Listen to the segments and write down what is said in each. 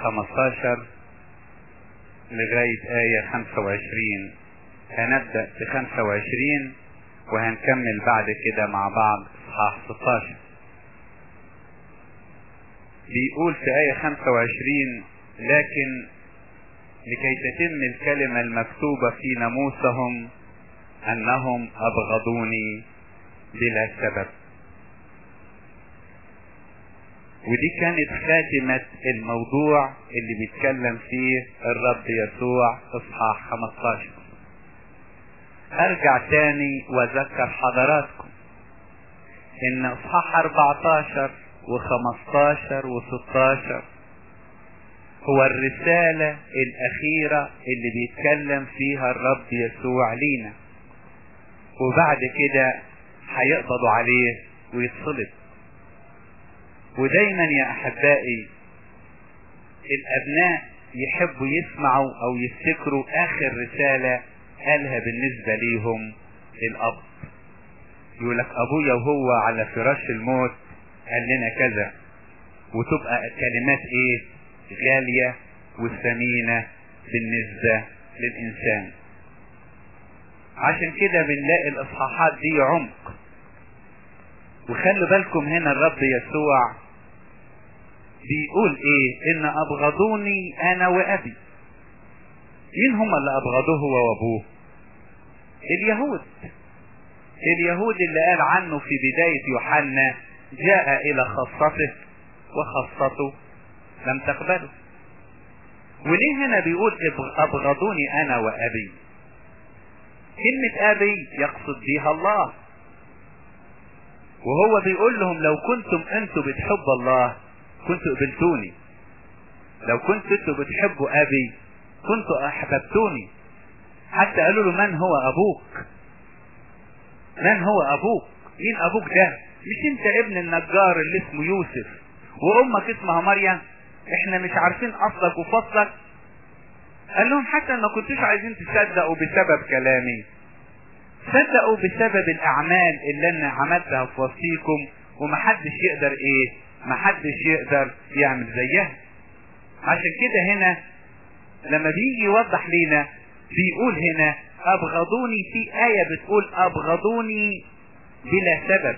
15 لغاية آية 25 هنبدأ في 25 وهنكمل بعد كده مع بعض اصحاح 16 بيقول في آية 25 لكن لكي تتم الكلمة المكتوبة في ناموسهم أنهم أبغضوني بلا سبب ودي كانت خاتمة الموضوع اللي بيتكلم فيه الرب يسوع اصحاح 15 ارجع تاني واذكر حضراتكم ان اصحاح 14 و15 و16 هو الرسالة الاخيرة اللي بيتكلم فيها الرب يسوع لينا وبعد كده هيقبضوا عليه ويتصلب ودايما يا احبائي الابناء يحبوا يسمعوا او يفتكروا اخر رسالة قالها بالنسبة ليهم الاب يقول لك ابويا وهو على فراش الموت قال لنا كذا وتبقى كلمات ايه غالية وثمينة بالنسبة للانسان عشان كده بنلاقي الاصحاحات دي عمق وخلوا بالكم هنا الرب يسوع بيقول ايه ان ابغضوني انا وابي مين هم اللي ابغضوه هو وابوه اليهود اليهود اللي قال عنه في بداية يوحنا جاء الى خاصته وخاصته لم تقبله وليه هنا بيقول ابغضوني انا وابي كلمة ابي يقصد بها الله وهو بيقول لهم لو كنتم انتم بتحبوا الله كنتوا قبلتوني لو كنتوا انتم بتحبوا ابي كنتوا احببتوني حتى قالوا له من هو ابوك من هو ابوك مين ابوك ده مش انت ابن النجار اللي اسمه يوسف وامك اسمها مريم احنا مش عارفين اصلك وفصلك قال لهم حتى ما كنتوش عايزين تصدقوا بسبب كلامي صدقوا بسبب الاعمال اللي انا عملتها في وسطيكم ومحدش يقدر ايه محدش يقدر يعمل زيها عشان كده هنا لما بيجي يوضح لنا بيقول هنا ابغضوني في آية بتقول ابغضوني بلا سبب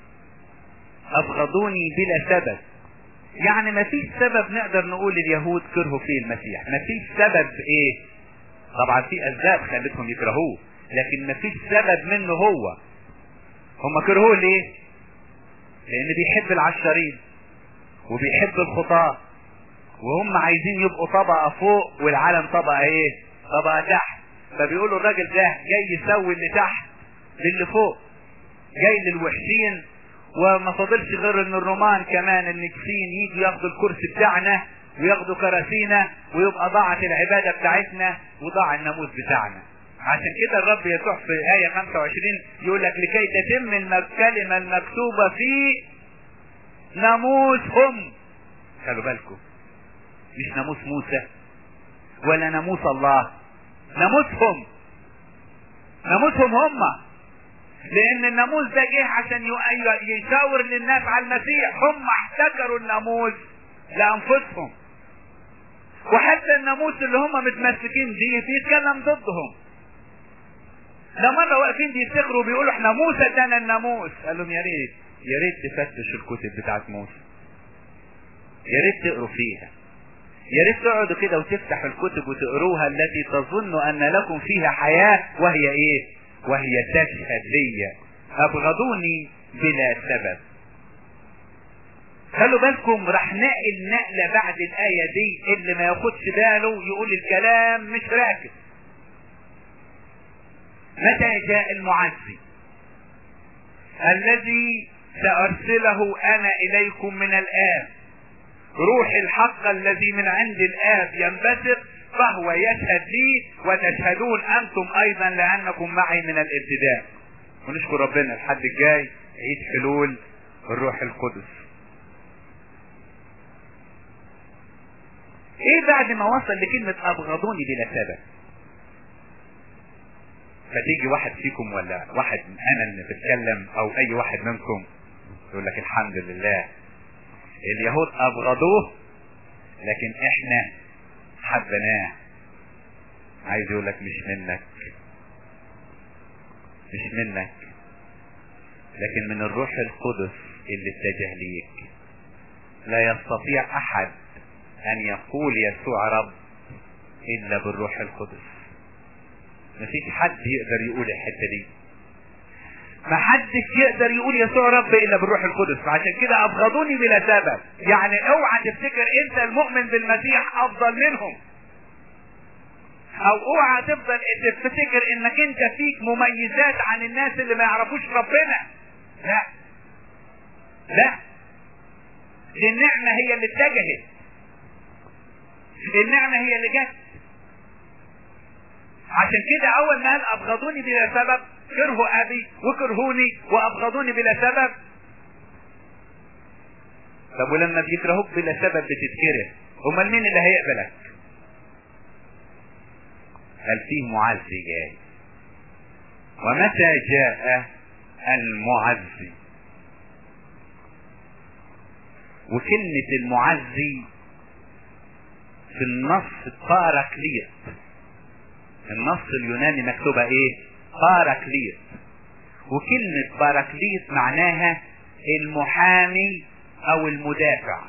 ابغضوني بلا سبب يعني ما فيش سبب نقدر نقول اليهود كرهوا فيه المسيح ما فيش سبب ايه طبعا في اسباب خلتهم يكرهوه لكن ما فيش سبب منه هو هم كرهوه ليه لان بيحب العشارين وبيحب الخطاة وهم عايزين يبقوا طبقة فوق والعالم طبقة ايه طبقة تحت فبيقولوا الراجل ده جاي يسوي اللي تحت للي فوق جاي للوحشين وما فاضلش غير ان الرومان كمان النجسين يجوا ياخدوا الكرسي بتاعنا وياخدوا كراسينا ويبقى ضاعت العبادة بتاعتنا وضاع الناموس بتاعنا عشان كده الرب يسوع في آية 25 يقول لك لكي تتم الكلمة المكتوبة في ناموسهم خلوا بالكم مش ناموس موسى ولا ناموس الله ناموسهم ناموسهم هم لان الناموس ده جه عشان يشاور للناس على المسيح هم احتكروا الناموس لانفسهم وحتى الناموس اللي هم متمسكين بيه بيتكلم ضدهم ده مرة واقفين بيفتخروا بيقولوا احنا موسى ادانا الناموس قال لهم يا ريت يا ريت تفتشوا الكتب بتاعت موسى يا ريت تقروا فيها يا ريت تقعدوا كده وتفتحوا الكتب وتقروها التي تظن ان لكم فيها حياة وهي ايه وهي تشهد لي ابغضوني بلا سبب خلوا بالكم راح نقل نقلة بعد الآية دي اللي ما ياخدش باله يقول الكلام مش راكب متى جاء المعزي الذي سأرسله أنا إليكم من الآب روح الحق الذي من عند الآب ينبثق فهو يشهد لي وتشهدون أنتم أيضا لأنكم معي من الابتداء ونشكر ربنا الحد الجاي عيد حلول الروح القدس ايه بعد ما وصل لكلمة ابغضوني بلا سبب فتيجي واحد فيكم ولا واحد انا اللي بتكلم او اي واحد منكم يقول لك الحمد لله اليهود ابغضوه لكن احنا حبناه عايز يقول لك مش منك مش منك لكن من الروح القدس اللي اتجه ليك لا يستطيع احد ان يقول يسوع رب الا بالروح القدس مفيش حد يقدر يقول الحته دي ما حدش يقدر يقول يسوع رب الا بالروح القدس فعشان كده ابغضوني بلا سبب يعني اوعى تفتكر انت المؤمن بالمسيح افضل منهم او اوعى تفضل تفتكر انك انت فيك مميزات عن الناس اللي ما يعرفوش ربنا لا لا دي النعمة هي اللي اتجهت النعمة هي اللي جت عشان كده اول ما قال ابغضوني بلا سبب كرهوا ابي وكرهوني وابغضوني بلا سبب طب ولما بيكرهوك بلا سبب بتتكره امال مين اللي هيقبلك قال فيه معزي جاي ومتى جاء المعزي وكلمة المعزي في النص باراكليت النص اليوناني مكتوبة ايه باراكليت وكلمة باراكليت معناها المحامي او المدافع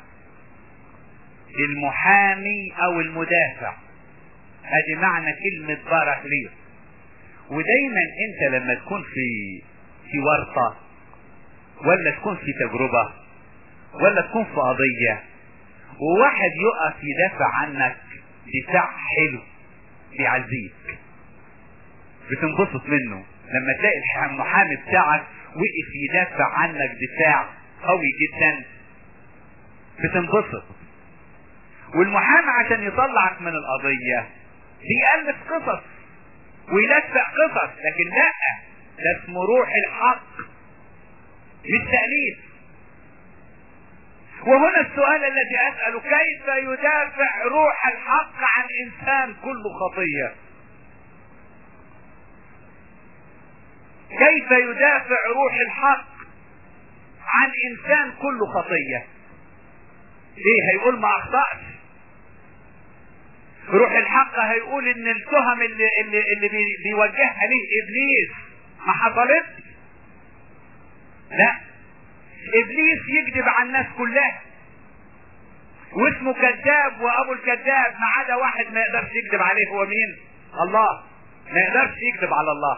المحامي او المدافع ادي معنى كلمة باراكليت ودايما انت لما تكون في في ورطة ولا تكون في تجربة ولا تكون في قضية وواحد يقف يدافع عنك دفاع حلو بيعزيك بتنبسط منه لما تلاقي المحامي بتاعك وقف يدافع عنك دفاع قوي جدا بتنبسط والمحامي عشان يطلعك من القضية بيألف قصص ويلفق قصص لكن لا ده اسمه روح الحق مش تأليف وهنا السؤال الذي أسأله كيف يدافع روح الحق عن إنسان كله خطية كيف يدافع روح الحق عن إنسان كله خطية ليه هيقول ما أخطأش روح الحق هيقول ان التهم اللي, اللي, اللي بي بيوجهها ليه ابليس ما حصلتش لا ابليس يكذب على الناس كلها واسمه كذاب وابو الكذاب ما عدا واحد ما يقدرش يكذب عليه هو مين الله ما يقدرش يكذب على الله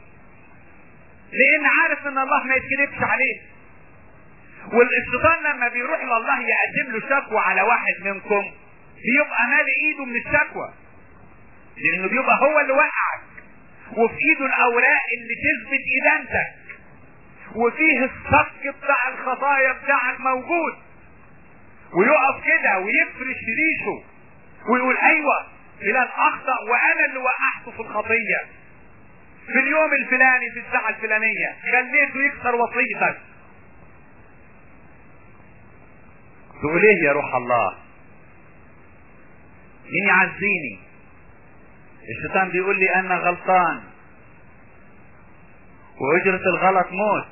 لان عارف ان الله ما يتكذبش عليه والشيطان لما بيروح لله يقدم له شكوى على واحد منكم بيبقى مالي ايده من الشكوى لانه بيبقى هو اللي وقعك وفي ايده الاوراق اللي تثبت ادانتك وفيه الصك بتاع الخطايا بتاعك موجود ويقف كده ويفرش ريشه ويقول ايوه فلان اخطا وانا اللي وقعته في الخطيه في اليوم الفلاني في الساعه الفلانيه خليته يكسر وصيتك تقول ايه يا روح الله مين يعزيني الشيطان بيقول لي انا غلطان واجرة الغلط موت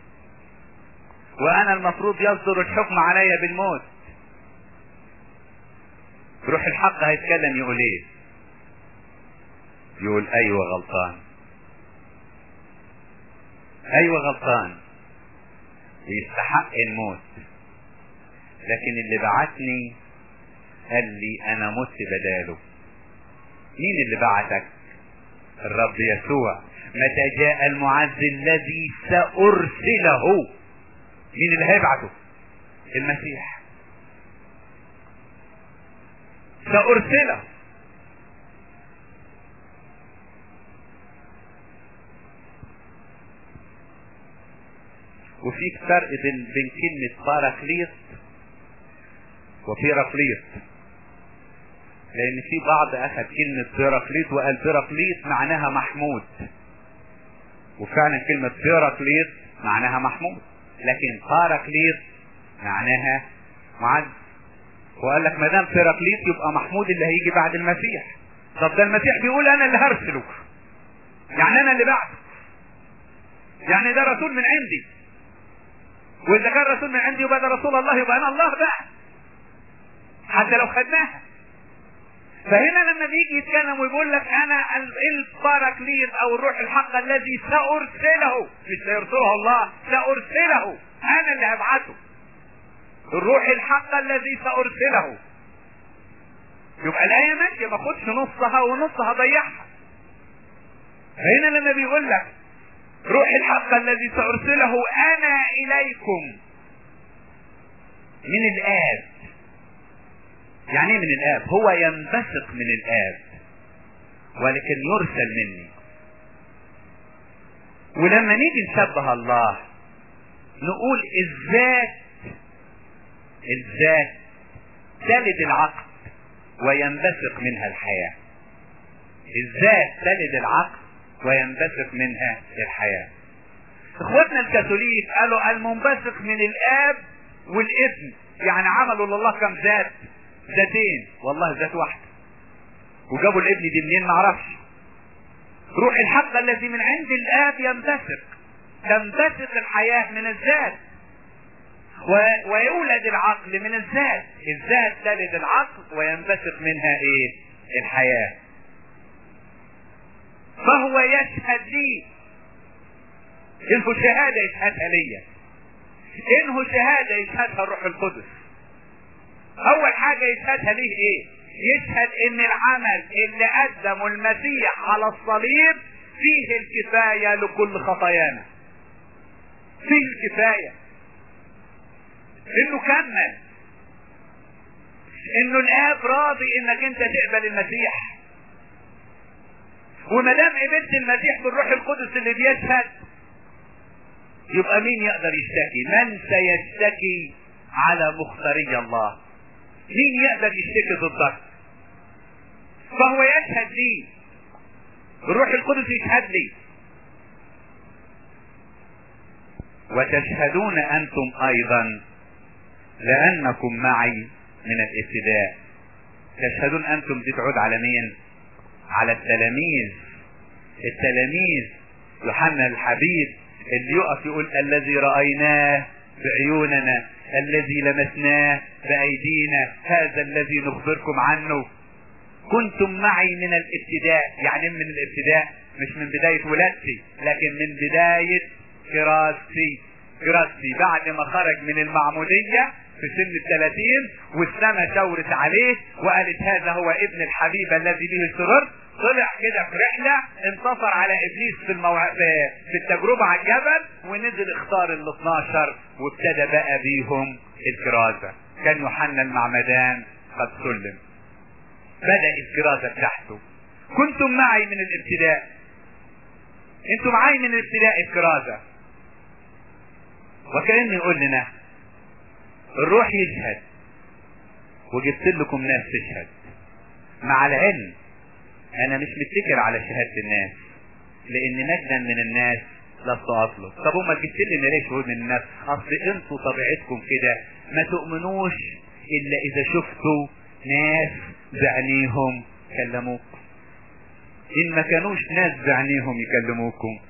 وانا المفروض يصدر الحكم عليا بالموت روح الحق هيتكلم يقول ايه يقول ايوه غلطان ايوه غلطان ويستحق الموت لكن اللي بعتني قال لي انا مت بداله مين اللي بعتك الرب يسوع متى جاء المعزي الذي سأرسله مين اللي هيبعته المسيح سأرسله وفي فرق بين بين كلمة باراكليت وبيراكليت لان في بعض اخذ كلمة بيراكليت وقال بيراكليت معناها محمود وفعلا كلمة بيراكليت معناها محمود لكن باراكليت معناها معز وقال لك ما دام بيراكليت يبقى محمود اللي هيجي بعد المسيح طب ده المسيح بيقول انا اللي هرسله يعني انا اللي بعته يعني ده رسول من عندي واذا كان رسول من عندي يبقى ده رسول الله يبقى انا الله بقى حتى لو خدناها فهنا لما بيجي يتكلم ويقول لك انا الباراكليت او الروح الحق الذي سارسله مش سيرسله الله سارسله انا اللي هبعته الروح الحق الذي سارسله يبقى الايه ماشيه ما اخدش نصها ونصها ضيعها هنا لما بيقول لك روح الحق الذي سارسله انا اليكم من الاب يعني ايه من الاب هو ينبثق من الاب ولكن يرسل مني ولما نيجي نشبه الله نقول الذات الذات تلد العقل وينبثق منها الحياة الذات تلد العقل وينبثق منها الحياة اخواتنا الكاثوليك قالوا المنبثق من الاب والابن يعني عملوا لله كم ذات ذاتين والله ذات واحدة وجابوا الابن دي منين معرفش روح الحق الذي من عند الاب ينبثق تنبثق الحياة من الذات و... ويولد العقل من الذات الذات تلد العقل وينبثق منها ايه الحياة فهو يشهد لي انه شهادة يشهدها ليا انه شهادة يشهدها الروح القدس اول حاجة يشهدها ليه ايه يشهد ان العمل اللي قدمه المسيح على الصليب فيه الكفاية لكل خطايانا فيه الكفاية انه كمل انه الاب راضي انك انت تقبل المسيح وما دام قبلت المسيح بالروح القدس اللي بيشهد يبقى مين يقدر يشتكي من سيشتكي على مختاري الله مين يقدر يشتكي ضدك فهو يشهد لي الروح القدس يشهد لي وتشهدون انتم ايضا لانكم معي من الابتداء تشهدون انتم دي تعود على مين على التلاميذ التلاميذ يوحنا الحبيب اللي يقف يقول الذي رأيناه بعيوننا الذي لمسناه بأيدينا هذا الذي نخبركم عنه كنتم معي من الابتداء يعني من الابتداء مش من بداية ولادتي لكن من بداية كراستي كراستي بعد ما خرج من المعمودية في سن الثلاثين والسماء شاورت عليه وقالت هذا هو ابن الحبيب الذي به سررت طلع كده في رحلة انتصر على ابليس في الموع... في التجربة على الجبل ونزل اختار ال 12 وابتدى بقى بيهم الكرازة كان يوحنا المعمدان قد سلم بدأ الكرازة بتاعته كنتم معي من الابتداء انتم معي من الابتداء الكرازة وكأنه يقول لنا الروح يشهد وجبت لكم ناس تشهد مع العلم انا مش متكل على شهادة الناس لان نجدا من الناس لست اطلب طب هما جبت لنا ليه شهود من الناس اصل انتوا طبيعتكم كده ما تؤمنوش الا اذا شفتوا ناس بعينيهم كلموك ان ما كانوش ناس بعينيهم يكلموكم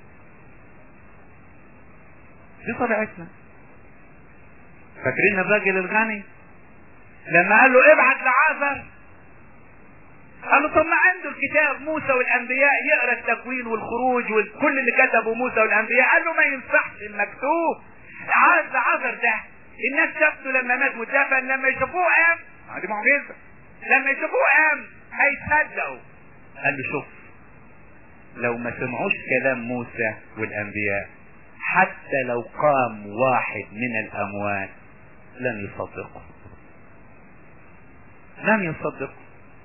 دي طبيعتنا فاكرين الراجل الغني لما قال له ابعت لعازر قال له طب ما عنده الكتاب موسى والانبياء يقرا التكوين والخروج وكل اللي كتبه موسى والانبياء قال له ما ينفعش المكتوب عاز عذر ده الناس شافته لما مات ودفن لما يشوفوه قام دي معجزه لما يشوفوه قام هيتصدقوا قال له شوف لو ما سمعوش كلام موسى والانبياء حتى لو قام واحد من الاموات لن يصدقوا لن يصدقوا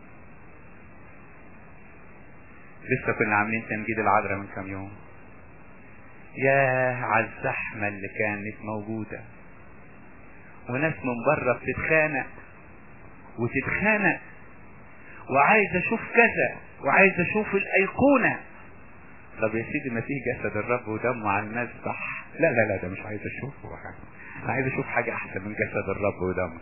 لسه كنا عاملين تنجيد العذراء من كام يوم ياه على الزحمة اللي كانت موجودة وناس من بره بتتخانق وتتخانق وعايز اشوف كذا وعايز اشوف الايقونة طب يا سيدي ما فيه جسد الرب ودمه على المذبح لا لا لا ده مش عايز اشوفه حاجة. انا عايز اشوف حاجة احسن من جسد الرب ودمه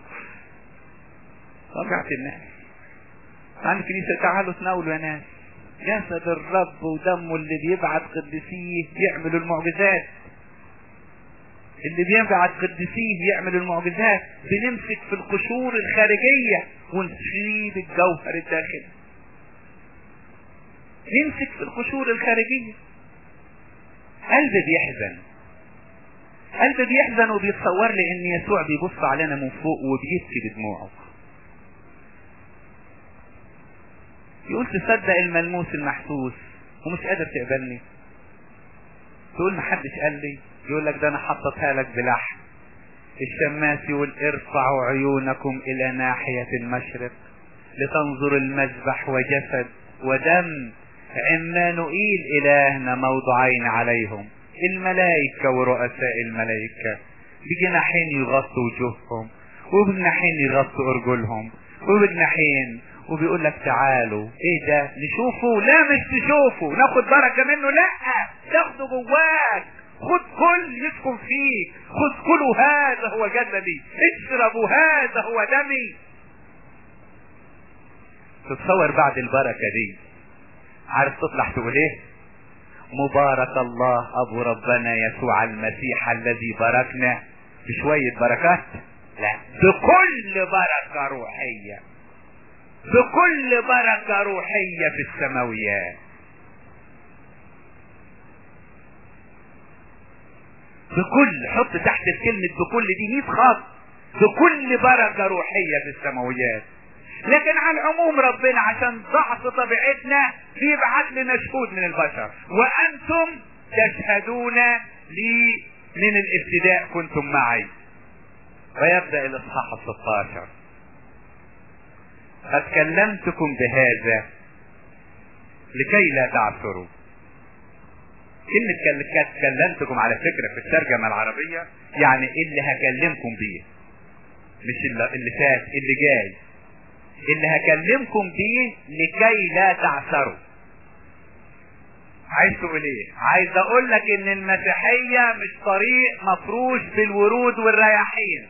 رجعت الناس عن الكنيسة تعالوا تناولوا يا ناس جسد الرب ودمه اللي بيبعت قديسيه يعملوا المعجزات اللي بينفع القديسين يعمل المعجزات بنمسك في القشور الخارجية ونسيب الجوهر الداخلي نمسك في القشور الخارجية قلب بيحزن قلب بيحزن وبيتصور لي ان يسوع بيبص علينا من فوق وبيبكي بدموعه يقول تصدق الملموس المحسوس ومش قادر تقبلني تقول محدش قال لي يقول لك ده انا حطتها لك بلحم الشماس يقول ارفعوا عيونكم الى ناحية المشرق لتنظر المذبح وجسد ودم عمانوئيل الهنا موضعين عليهم الملائكة ورؤساء الملائكة بجناحين يغطوا وجوههم وبجناحين يغطوا ارجلهم وبجناحين وبيقول لك تعالوا ايه ده نشوفه لا مش تشوفه ناخد بركة منه لا تاخده جواك خد كل يسكن فيك خد كلوا هذا هو جسدي اشربوا هذا هو دمي تتصور بعد البركة دي عارف تطلع تقول ايه مبارك الله ابو ربنا يسوع المسيح الذي باركنا بشوية بركات لا بكل بركة روحية بكل بركة روحية في السماويات بكل حط تحت الكلمة بكل دي 100 خط بكل بركة روحية في السماويات لكن على العموم ربنا عشان ضعف طبيعتنا بيبعت لنا شهود من البشر وانتم تشهدون لي من الابتداء كنتم معي ويبدأ الاصحاح 16 قد كلمتكم بهذا لكي لا تعثروا كلمة كلمتكم على فكرة في الترجمة العربية يعني اللي هكلمكم بيه مش اللي فات اللي جاي اللي هكلمكم بيه لكي لا تعثروا عايز تقول ايه عايز اقول لك ان المسيحية مش طريق مفروش بالورود والرياحين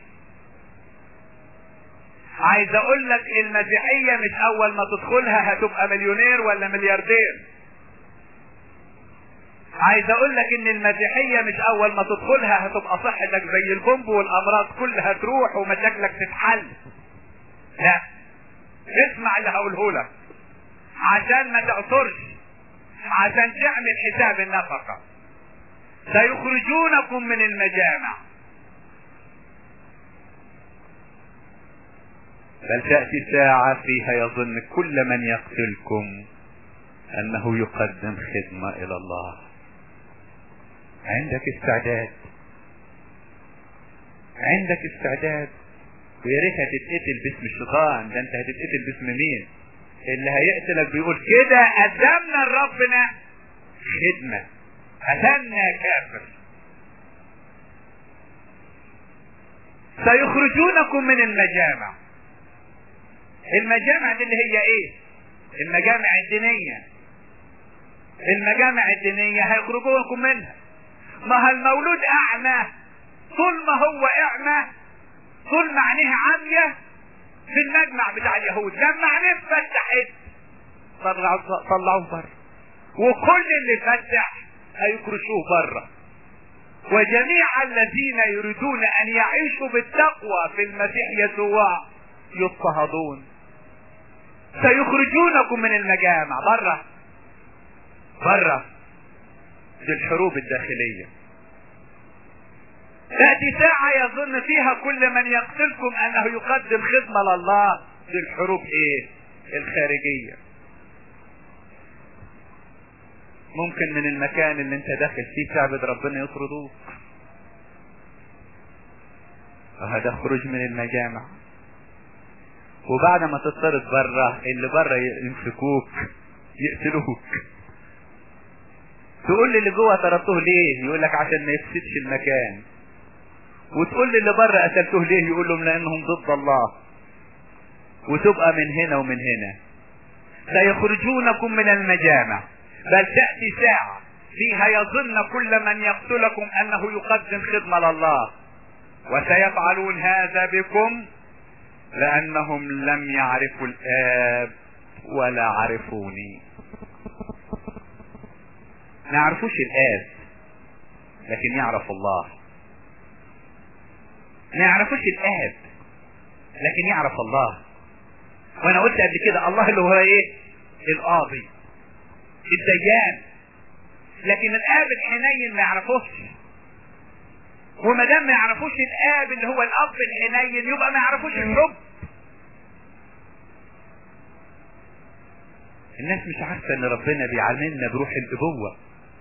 عايز اقول لك المسيحية مش اول ما تدخلها هتبقى مليونير ولا ملياردير عايز اقول لك ان المسيحية مش اول ما تدخلها هتبقى صحتك زي البومب والامراض كلها تروح ومشاكلك تتحل لا اسمع اللي هقوله لك عشان ما تعثرش عشان تعمل حساب النفقة سيخرجونكم من المجامع بل تأتي ساعة فيها يظن كل من يقتلكم أنه يقدم خدمة إلى الله عندك استعداد عندك استعداد ويا ريت هتتقتل باسم الشيطان ده انت هتتقتل باسم مين اللي هيقتلك بيقول كده قدمنا لربنا خدمة قتلنا كافر سيخرجونكم من المجامع المجامع دي اللي هي ايه المجامع الدينية المجامع الدينية هيخرجوكم منها ما المولود اعمى طول ما هو اعمى طول ما عينيه عامية في المجمع بتاع اليهود لما عينيه فتحت طلعوه بره وكل اللي فتح هيكرشوه بره وجميع الذين يريدون ان يعيشوا بالتقوى في المسيح يسوع يضطهدون سيخرجونكم من المجامع بره بره دي الحروب الداخليه تأتي ساعة يظن فيها كل من يقتلكم أنه يقدم خدمة لله دي الحروب إيه؟ الخارجية. ممكن من المكان اللي أنت داخل فيه تعبد ربنا يطردوك. وهذا خروج من المجامع. وبعد ما تطرد بره اللي بره يمسكوك يقتلوك. تقول لي اللي جوه طردته ليه؟ يقول لك عشان ما يفسدش المكان. وتقول لي اللي بره قتلته ليه يقول لهم لانهم ضد الله وتبقى من هنا ومن هنا سيخرجونكم من المجامع بل تأتي ساعة فيها يظن كل من يقتلكم انه يقدم خدمة لله وسيفعلون هذا بكم لانهم لم يعرفوا الاب ولا عرفوني ما يعرفوش الاب لكن يعرف الله ما يعرفوش الاب لكن يعرف الله وانا قلت قبل كده الله اللي هو ايه القاضي الديان لكن الاب الحنين ما يعرفوش وما دام ما يعرفوش الاب اللي هو الاب الحنين يبقى ما يعرفوش الحب الناس مش عارفه ان ربنا بيعاملنا بروح الابوه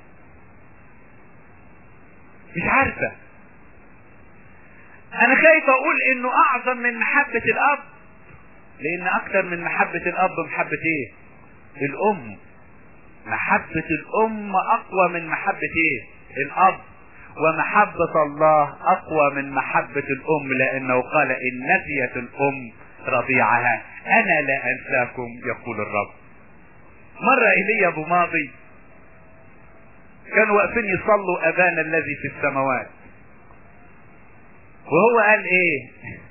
مش عارفه انا خايف اقول انه اعظم من محبه الاب لان اكتر من محبه الاب محبه ايه الام محبه الام اقوى من محبه ايه الاب ومحبة الله أقوى من محبة الأم لأنه قال إن نسيت الأم رضيعها أنا لا أنساكم يقول الرب مرة إيليا أبو ماضي كانوا واقفين يصلوا أبانا الذي في السماوات وهو قال إيه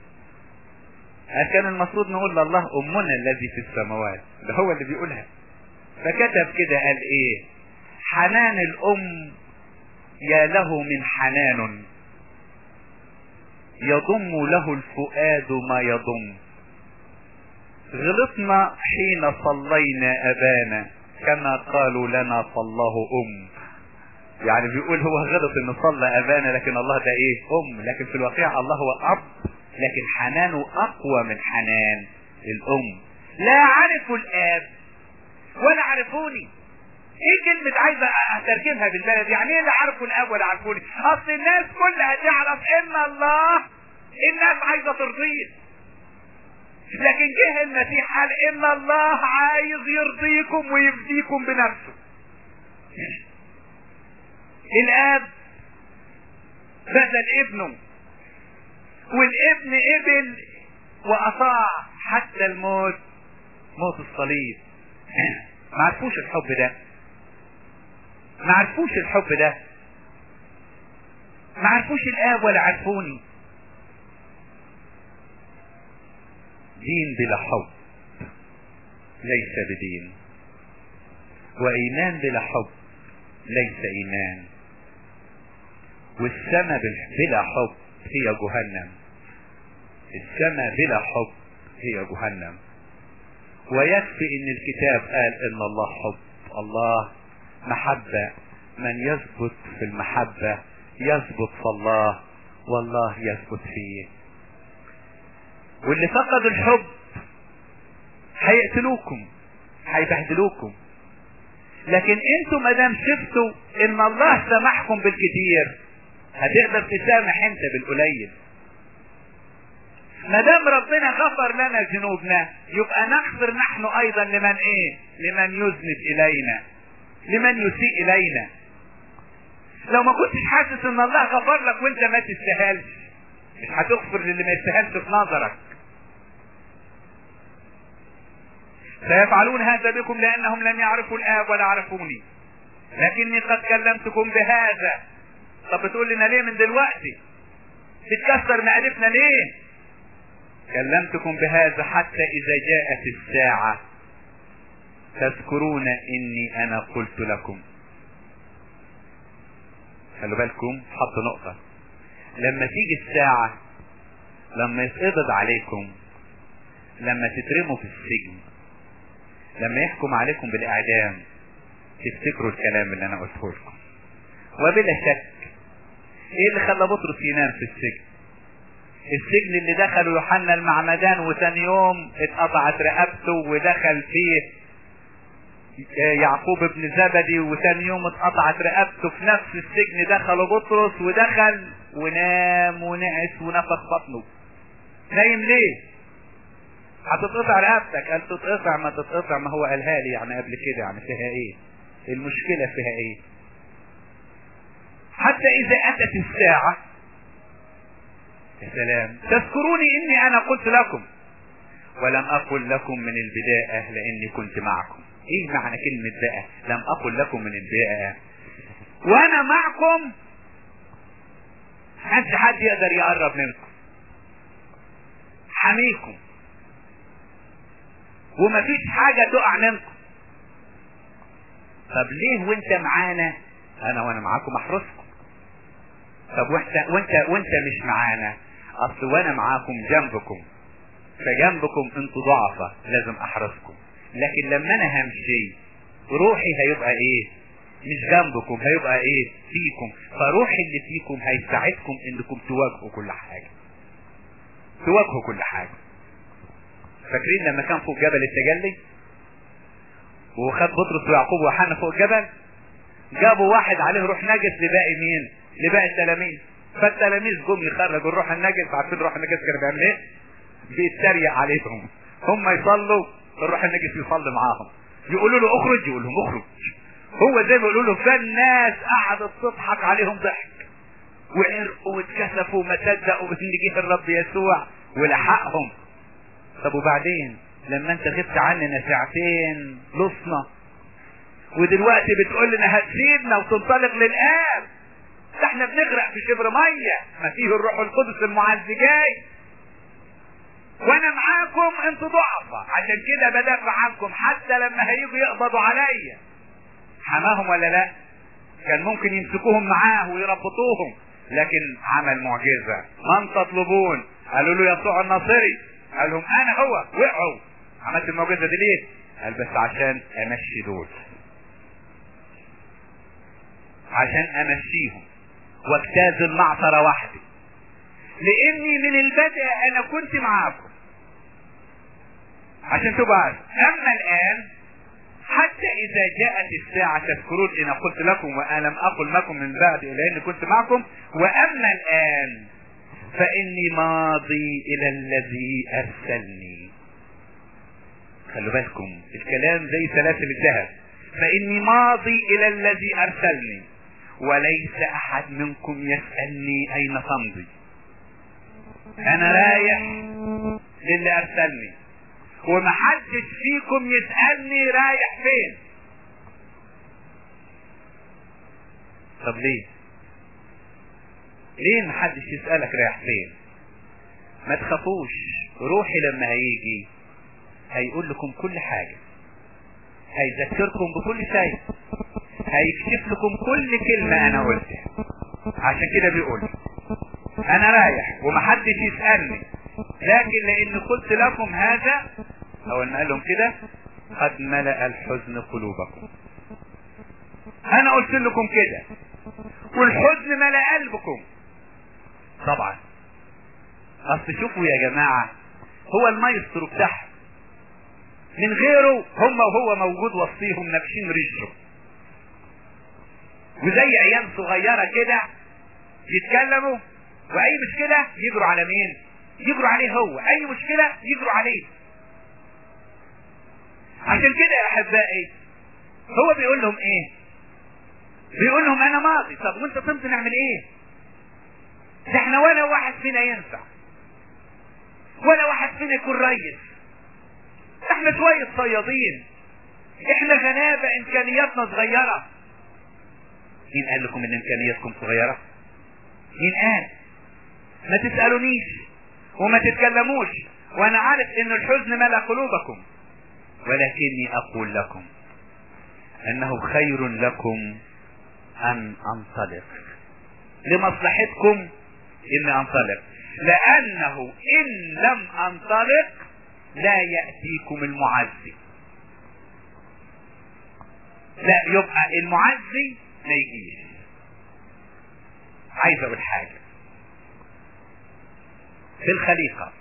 كان المفروض نقول لله أمنا الذي في السماوات ده هو اللي بيقولها فكتب كده قال إيه حنان الأم يا له من حنان يضم له الفؤاد ما يضم غلطنا حين صلينا ابانا كما قالوا لنا صلاه ام يعني بيقول هو غلط انه صلى ابانا لكن الله ده ايه ام لكن في الواقع الله هو اب لكن حنانه اقوى من حنان الام لا عرفوا الاب ولا عرفوني ايه كلمة عايزة اترجمها بالبلد يعني ايه اللي عارفوا الاب ولا عارفوني اصل الناس كلها تعرف ان الله الناس عايزة ترضيه لكن جه المسيح قال ان الله عايز يرضيكم ويفديكم بنفسه الاب بذل ابنه والابن قبل واطاع حتى الموت موت الصليب ما عرفوش الحب ده ما عرفوش الحب ده ما عرفوش الاب ولا عرفوني دين بلا حب ليس بدين وايمان بلا حب ليس ايمان والسماء بلا حب هي جهنم السماء بلا حب هي جهنم ويكفي ان الكتاب قال ان الله حب الله محبة من يثبت في المحبة يثبت في الله والله يثبت فيه واللي فقد الحب هيقتلوكم هيبهدلوكم لكن انتوا ما دام شفتوا ان الله سامحكم بالكثير هتقدر تسامح انت بالقليل ما دام ربنا غفر لنا ذنوبنا يبقى نغفر نحن ايضا لمن ايه لمن يذنب الينا لمن يسيء الينا لو ما كنتش حاسس ان الله غفر لك وانت ما تستاهلش مش هتغفر للي ما يستاهلش في نظرك سيفعلون هذا بكم لانهم لم يعرفوا الاب ولا عرفوني لكني قد كلمتكم بهذا طب بتقول لنا ليه من دلوقتي تتكسر مقالبنا ليه كلمتكم بهذا حتى اذا جاءت الساعة تذكرون اني انا قلت لكم خلوا بالكم حط نقطة لما تيجي الساعة لما يتقبض عليكم لما تترموا في السجن لما يحكم عليكم بالاعدام تفتكروا الكلام اللي انا قلته لكم وبلا شك ايه اللي خلى بطرس ينام في السجن السجن اللي دخله يوحنا المعمدان وثاني يوم اتقطعت رقبته ودخل فيه يعقوب ابن زبدي وثاني يوم اتقطعت رقبته في نفس السجن دخله بطرس ودخل ونام ونعس ونفخ بطنه نايم ليه هتتقطع رقبتك قال تتقطع ما تتقطع ما هو قالها لي يعني قبل كده يعني فيها ايه المشكلة فيها ايه حتى اذا اتت الساعة يا سلام تذكروني اني انا قلت لكم ولم اقل لكم من البداية لاني كنت معكم ايه معنى كلمة بقى لم اقل لكم من البداية وانا معكم محدش حد يقدر يقرب منكم حميكم ومفيش حاجة تقع منكم طب ليه وانت معانا انا وانا معاكم احرسكم طب وانت وانت وانت مش معانا اصل وانا معاكم جنبكم فجنبكم انتوا ضعفة لازم احرسكم لكن لما انا همشي روحي هيبقى ايه مش جنبكم هيبقى ايه فيكم فروحي اللي فيكم هيساعدكم انكم تواجهوا كل حاجة تواجهوا كل حاجة فاكرين لما كان فوق جبل التجلي وخد بطرس ويعقوب وحنا فوق الجبل جابوا واحد عليه روح نجس لباقي مين لباقي التلاميذ فالتلاميذ جم يخرجوا الروح النجس عارفين الروح النجس كان بيعمل ايه بيتريق عليهم هم يصلوا الروح النجس يصلي معاهم يقولوا له اخرج يقول لهم اخرج هو زي ما يقولوا له فالناس قعدت تضحك عليهم ضحك وعرقوا واتكسفوا وما صدقوا ان جه الرب يسوع ولحقهم طب وبعدين لما انت غبت عننا ساعتين لصنا ودلوقتي بتقول لنا هتسيبنا وتنطلق للآب ده احنا بنغرق في شبر ميه ما فيه الروح القدس المعز جاي وانا معاكم انتوا ضعفة عشان كده بدافع عنكم حتى لما هيجوا يقبضوا عليا حماهم ولا لا كان ممكن يمسكوهم معاه ويربطوهم لكن عمل معجزة من تطلبون قالوا له يسوع الناصري قال لهم انا هو وقعوا عملت المعجزة دي ليه قال بس عشان امشي دول عشان امشيهم واجتاز المعصرة وحدي لاني من البدء انا كنت معاكم عشان تبقى عارف اما الان حتى اذا جاءت الساعة تذكرون ان قلت لكم وانا لم اقل لكم من بعد الى اني كنت معكم واما الان فاني ماضي الى الذي ارسلني خلوا بالكم الكلام زي سلاسل الذهب فاني ماضي الى الذي ارسلني وليس احد منكم يسألني اين تمضي انا رايح للي ارسلني ومحدش فيكم يسألني رايح فين طب ليه ليه محدش يسألك رايح فين ما تخافوش روحي لما هيجي هيقول لكم كل حاجة هيذكركم بكل شيء هيكشف لكم كل كلمة انا قلتها عشان كده بيقول انا رايح ومحدش يسألني لكن لان قلت لكم هذا او ان قال لهم كده قد ملأ الحزن قلوبكم انا قلت لكم كده والحزن ملأ قلبكم طبعا اصل شوفوا يا جماعة هو المايسترو بتاعهم من غيره هم وهو موجود وسطيهم نابشين رجله وزي عيال صغيرة كده يتكلموا واي مشكلة يجروا على مين يجروا عليه هو اي مشكلة يجروا عليه عشان كده يا احبائي هو بيقول لهم ايه بيقول لهم انا ماضي طب وانت تمضي نعمل ايه ده احنا ولا واحد فينا ينفع ولا واحد فينا يكون ريس احنا شوية صيادين احنا غلابة امكانياتنا صغيرة مين قال لكم ان امكانياتكم صغيرة مين قال ما تسألونيش وما تتكلموش وانا عارف ان الحزن ملا قلوبكم ولكني اقول لكم انه خير لكم ان انطلق لمصلحتكم اني انطلق لانه ان لم انطلق لا يأتيكم المعزي لا يبقى المعزي ما يجيش عايز اقول حاجة في الخليقة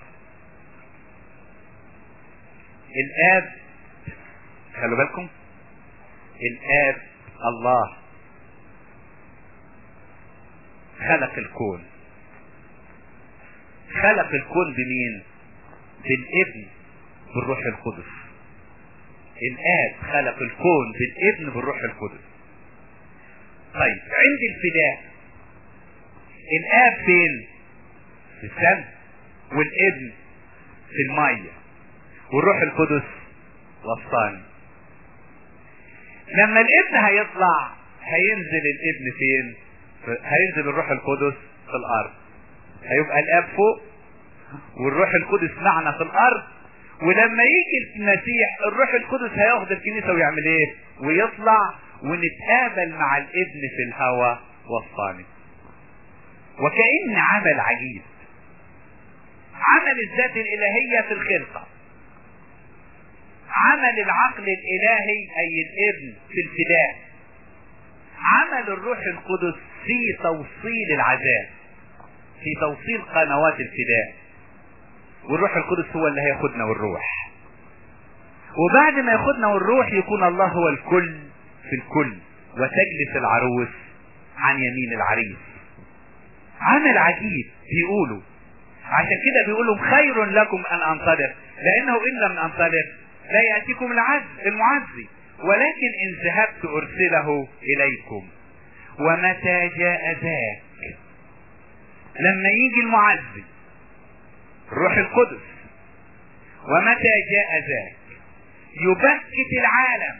الاب خلوا بالكم الاب الله خلق الكون خلق الكون بمين بالابن بالروح القدس الاب خلق الكون بالابن بالروح القدس طيب عند الفداء الاب فين في السماء والابن في المية والروح القدس وسطاني لما الابن هيطلع هينزل الابن فين هينزل الروح القدس في الارض هيبقى الاب فوق والروح القدس معنا في الارض ولما يجي المسيح الروح القدس هياخد الكنيسة ويعمل ايه ويطلع ونتقابل مع الابن في الهوى والصامت وكأن عمل عجيب عمل الذات الالهية في الخلقة عمل العقل الالهي اي الابن في الفداء عمل الروح القدس في توصيل العذاب في توصيل قنوات الفداء والروح القدس هو اللي هياخدنا والروح وبعد ما ياخدنا والروح يكون الله هو الكل في الكل وتجلس العروس عن يمين العريس عمل عجيب بيقولوا عشان كده بيقولوا خير لكم ان انطلق لانه ان لم انطلق لا ياتيكم العز المعزي ولكن ان ذهبت ارسله اليكم ومتى جاء ذاك لما يجي المعزي الروح القدس ومتى جاء ذاك يبكت العالم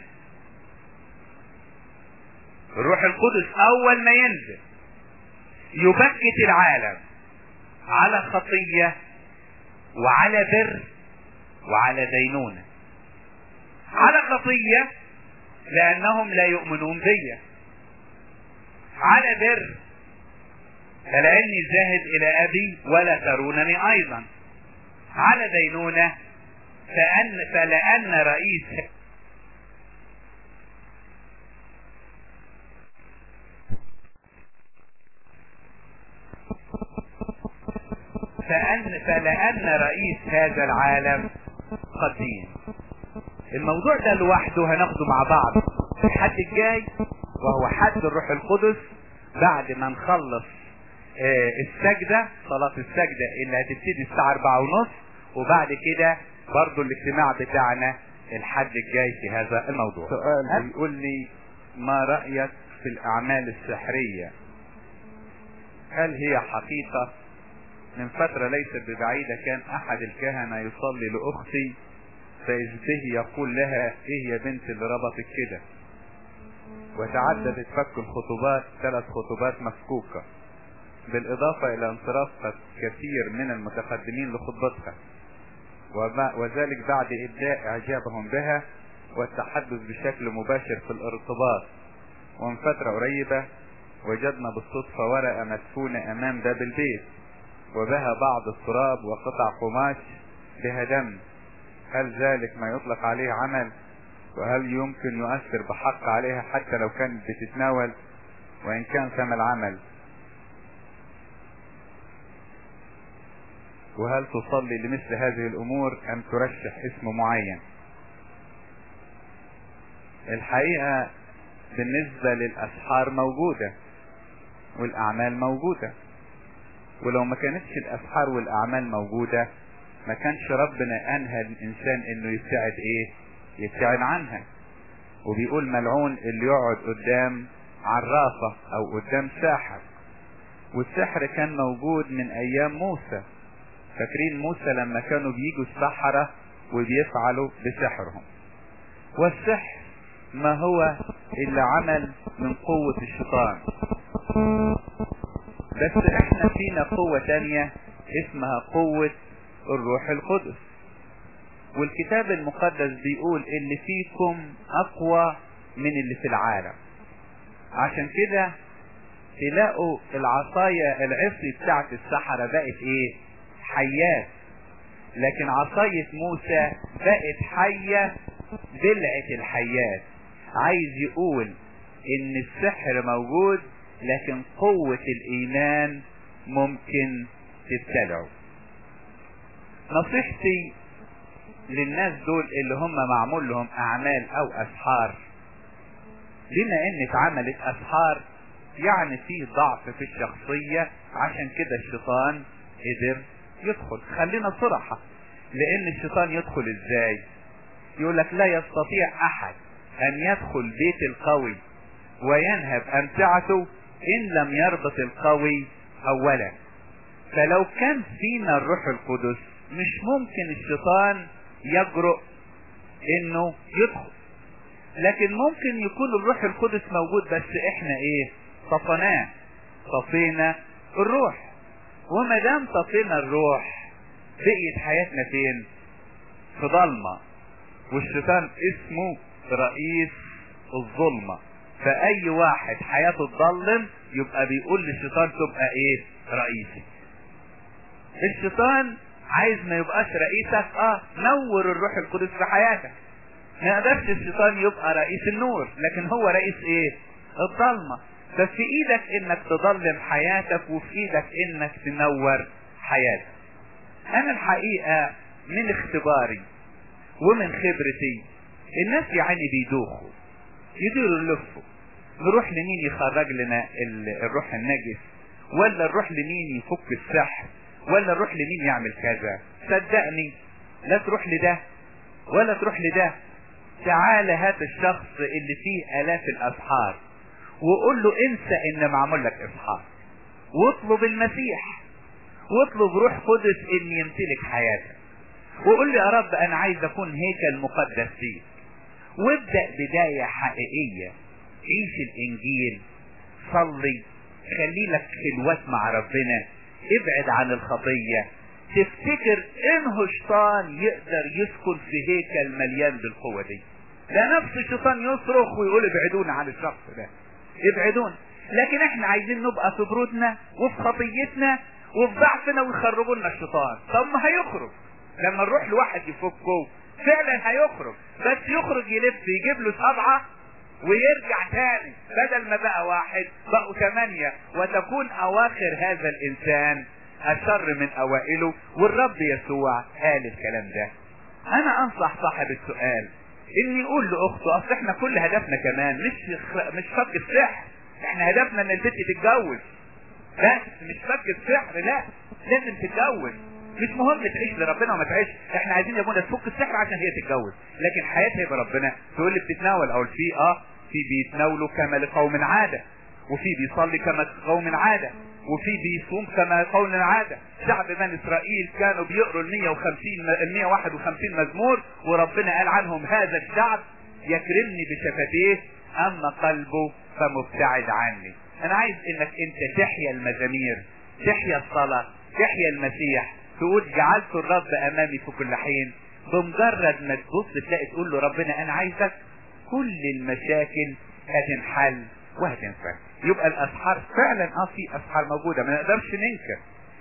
الروح القدس اول ما ينزل يبكت العالم على خطية وعلى بر وعلى دينونة على خطية لانهم لا يؤمنون بي على بر فلاني ذاهب الى ابي ولا ترونني ايضا على دينونة فأن فلأن رئيس فأن فلأن رئيس هذا العالم قديم الموضوع ده لوحده هناخده مع بعض الحد الجاي وهو حد الروح القدس بعد ما نخلص آه السجدة صلاة السجدة اللي هتبتدي الساعة أربعة ونص وبعد كده برضو الاجتماع بتاعنا الحد الجاي في هذا الموضوع سؤال بيقول لي ما رأيك في الأعمال السحرية هل هي حقيقة من فترة ليست ببعيدة كان أحد الكهنة يصلي لأختي فإذ به يقول لها إيه يا بنت اللي ربطك كده وتعددت فك الخطوبات ثلاث خطوبات مفكوكة بالإضافة إلى انصراف كثير من المتقدمين لخطبتها وذلك بعد إبداء إعجابهم بها والتحدث بشكل مباشر في الارتباط ومن فترة قريبة وجدنا بالصدفة ورقة مدفونة أمام باب البيت وبها بعض التراب وقطع قماش بها دم هل ذلك ما يطلق عليه عمل وهل يمكن يؤثر بحق عليها حتى لو كانت بتتناول وإن كان ثم العمل وهل تصلي لمثل هذه الامور ام ترشح اسم معين الحقيقة بالنسبة للاسحار موجودة والاعمال موجودة ولو ما كانتش الاسحار والاعمال موجودة ما كانش ربنا انهى الانسان انه يبتعد ايه يبتعد عنها وبيقول ملعون اللي يقعد قدام عرافة او قدام ساحر والسحر كان موجود من ايام موسى فاكرين موسى لما كانوا بيجوا السحرة وبيفعلوا بسحرهم والسحر ما هو الا عمل من قوة الشيطان بس احنا فينا قوة تانية اسمها قوة الروح القدس والكتاب المقدس بيقول اللي فيكم اقوى من اللي في العالم عشان كده تلاقوا العصاية العصي بتاعت السحرة بقت ايه حيات لكن عصاية موسى بقت حية بلعة الحيات عايز يقول ان السحر موجود لكن قوة الايمان ممكن تبتلعه نصيحتي للناس دول اللي هم معمول لهم اعمال او اسحار بما ان اتعملت اسحار يعني في ضعف في الشخصية عشان كده الشيطان قدر يدخل خلينا صراحة لان الشيطان يدخل ازاي يقول لك لا يستطيع احد ان يدخل بيت القوي وينهب امتعته ان لم يربط القوي اولا فلو كان فينا الروح القدس مش ممكن الشيطان يجرؤ انه يدخل لكن ممكن يكون الروح القدس موجود بس احنا ايه طفناه طفينا الروح وما دام طفينا الروح بقيت حياتنا فين في ضلمة والشيطان اسمه رئيس الظلمة فاي واحد حياته تضلم يبقى بيقول للشيطان تبقى ايه رئيسي الشيطان عايز ما يبقاش رئيسك اه نور الروح القدس في حياتك ما يقدرش الشيطان يبقى رئيس النور لكن هو رئيس ايه الضلمة ففي ايدك انك تضلم حياتك وفي ايدك انك تنور حياتك انا الحقيقة من اختباري ومن خبرتي الناس يعني بيدوخوا يديروا يلفوا نروح لمين يخرج لنا الروح النجس ولا نروح لمين يفك السحر ولا نروح لمين يعمل كذا صدقني لا تروح لده ولا تروح لده تعال هات الشخص اللي فيه الاف الاسحار وقول له انسى ان معمول لك اسحار واطلب المسيح واطلب روح قدس ان يمتلك حياتك وقول لي يا رب انا عايز اكون هيكل مقدس فيك وابدأ بداية حقيقية عيش الانجيل صلي خلي لك خلوات مع ربنا ابعد عن الخطية تفتكر انه شيطان يقدر يسكن في هيكل مليان بالقوة دي ده نفس الشيطان يصرخ ويقول ابعدونا عن الشخص ده ابعدونا لكن احنا عايزين نبقى في برودنا وفي خطيتنا وفي ضعفنا ويخرجوا لنا الشيطان طب ما هيخرج لما نروح لواحد يفكه فعلا هيخرج بس يخرج يلف يجيب له سبعة ويرجع تاني بدل ما بقى واحد بقوا ثمانية وتكون اواخر هذا الانسان الشر من اوائله والرب يسوع قال الكلام ده انا انصح صاحب السؤال ان يقول لاخته اصل احنا كل هدفنا كمان مش مش فك السحر احنا هدفنا ان البنت تتجوز بس مش فك السحر لا لازم تتجوز مش مهم تعيش لربنا وما تعيش احنا عايزين يا ابونا تفك السحر عشان هي تتجوز لكن حياتها يبقى ربنا تقول لي بتتناول او في اه في بيتناولوا كما لقوم عاده وفي بيصلي كما لقوم عاده وفي بيصوم كما قول العادة شعب بني اسرائيل كانوا بيقروا ال 150 ال 151 مزمور وربنا قال عنهم هذا الشعب يكرمني بشفتيه اما قلبه فمبتعد عني انا عايز انك انت تحيا المزامير تحيا الصلاة تحيا المسيح تقول جعلت الرب امامي في كل حين بمجرد ما تبص تلاقي تقول له ربنا انا عايزك كل المشاكل هتنحل وهتنفك يبقى الاسحار فعلا اه في اسحار موجودة ما نقدرش ننكر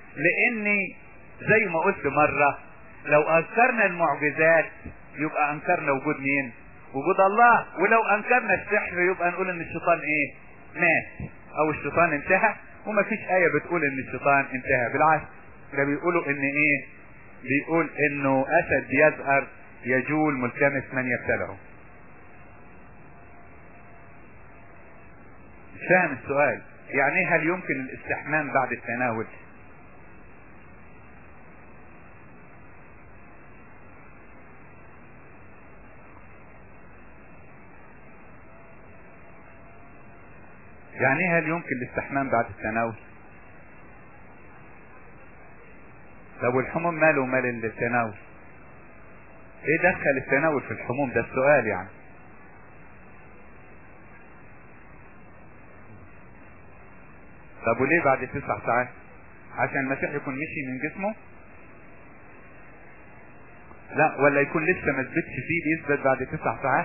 لان زي ما قلت مرة لو انكرنا المعجزات يبقى انكرنا وجود مين وجود الله ولو انكرنا السحر يبقى نقول ان الشيطان ايه مات او الشيطان انتهى وما فيش اية بتقول ان الشيطان انتهى بالعكس ده بيقولوا ان ايه بيقول انه اسد يزأر يجول ملتمس من يبتلعه مش فاهم السؤال يعني هل يمكن الاستحمام بعد التناول يعني هل يمكن الاستحمام بعد التناول طب والحموم ماله مال التناول ايه دخل التناول في الحموم ده السؤال يعني طب وليه بعد تسع ساعات عشان المسيح يكون مشي من جسمه لا ولا يكون لسه ما ثبتش فيه بيثبت بعد تسع ساعات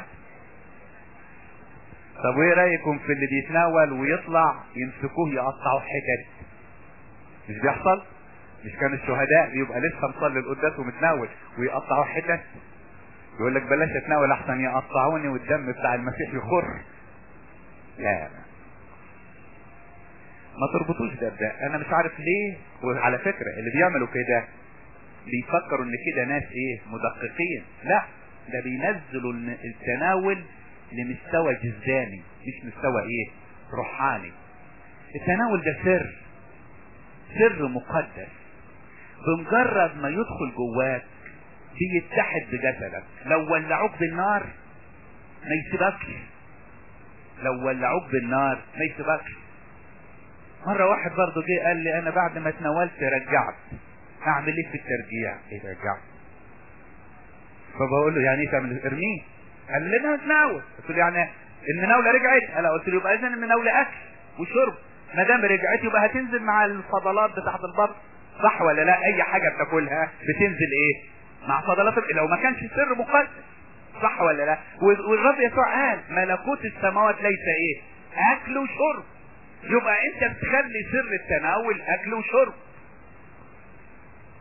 طب وايه رايكم في اللي بيتناول ويطلع يمسكوه يقطعوا حتت مش بيحصل مش كان الشهداء بيبقى لسه مصلي القداس ومتناول ويقطعوا حتت يقول لك بلاش اتناول احسن يقطعوني والدم بتاع المسيح يخر لا ما تربطوش ده بده انا مش عارف ليه وعلى فكرة اللي بيعملوا كده بيفكروا ان كده ناس ايه مدققين لا ده بينزلوا التناول لمستوى جزاني مش مستوى ايه روحاني التناول ده سر سر مقدس بمجرد ما يدخل جواك بيتحد بجسدك لو ولعوك بالنار ما يسيبكش لو ولعوك بالنار ما يسيبكش مرة واحد برضه جه قال لي انا بعد ما اتناولت رجعت اعمل ايه في الترجيع ايه رجعت فبقول له يعني ايه تعمل ارميه قال لي انا اتناول قلت له يعني المناوله رجعت قال قلت له يبقى اذا المناوله اكل وشرب ما دام رجعت يبقى هتنزل مع الفضلات بتاعت البطن صح ولا لا اي حاجه بتاكلها بتنزل ايه مع فضلات لو ما كانش سر مقدس صح ولا لا والرب يسوع قال ملكوت السماوات ليس ايه اكل وشرب يبقى انت بتخلي سر التناول اكل وشرب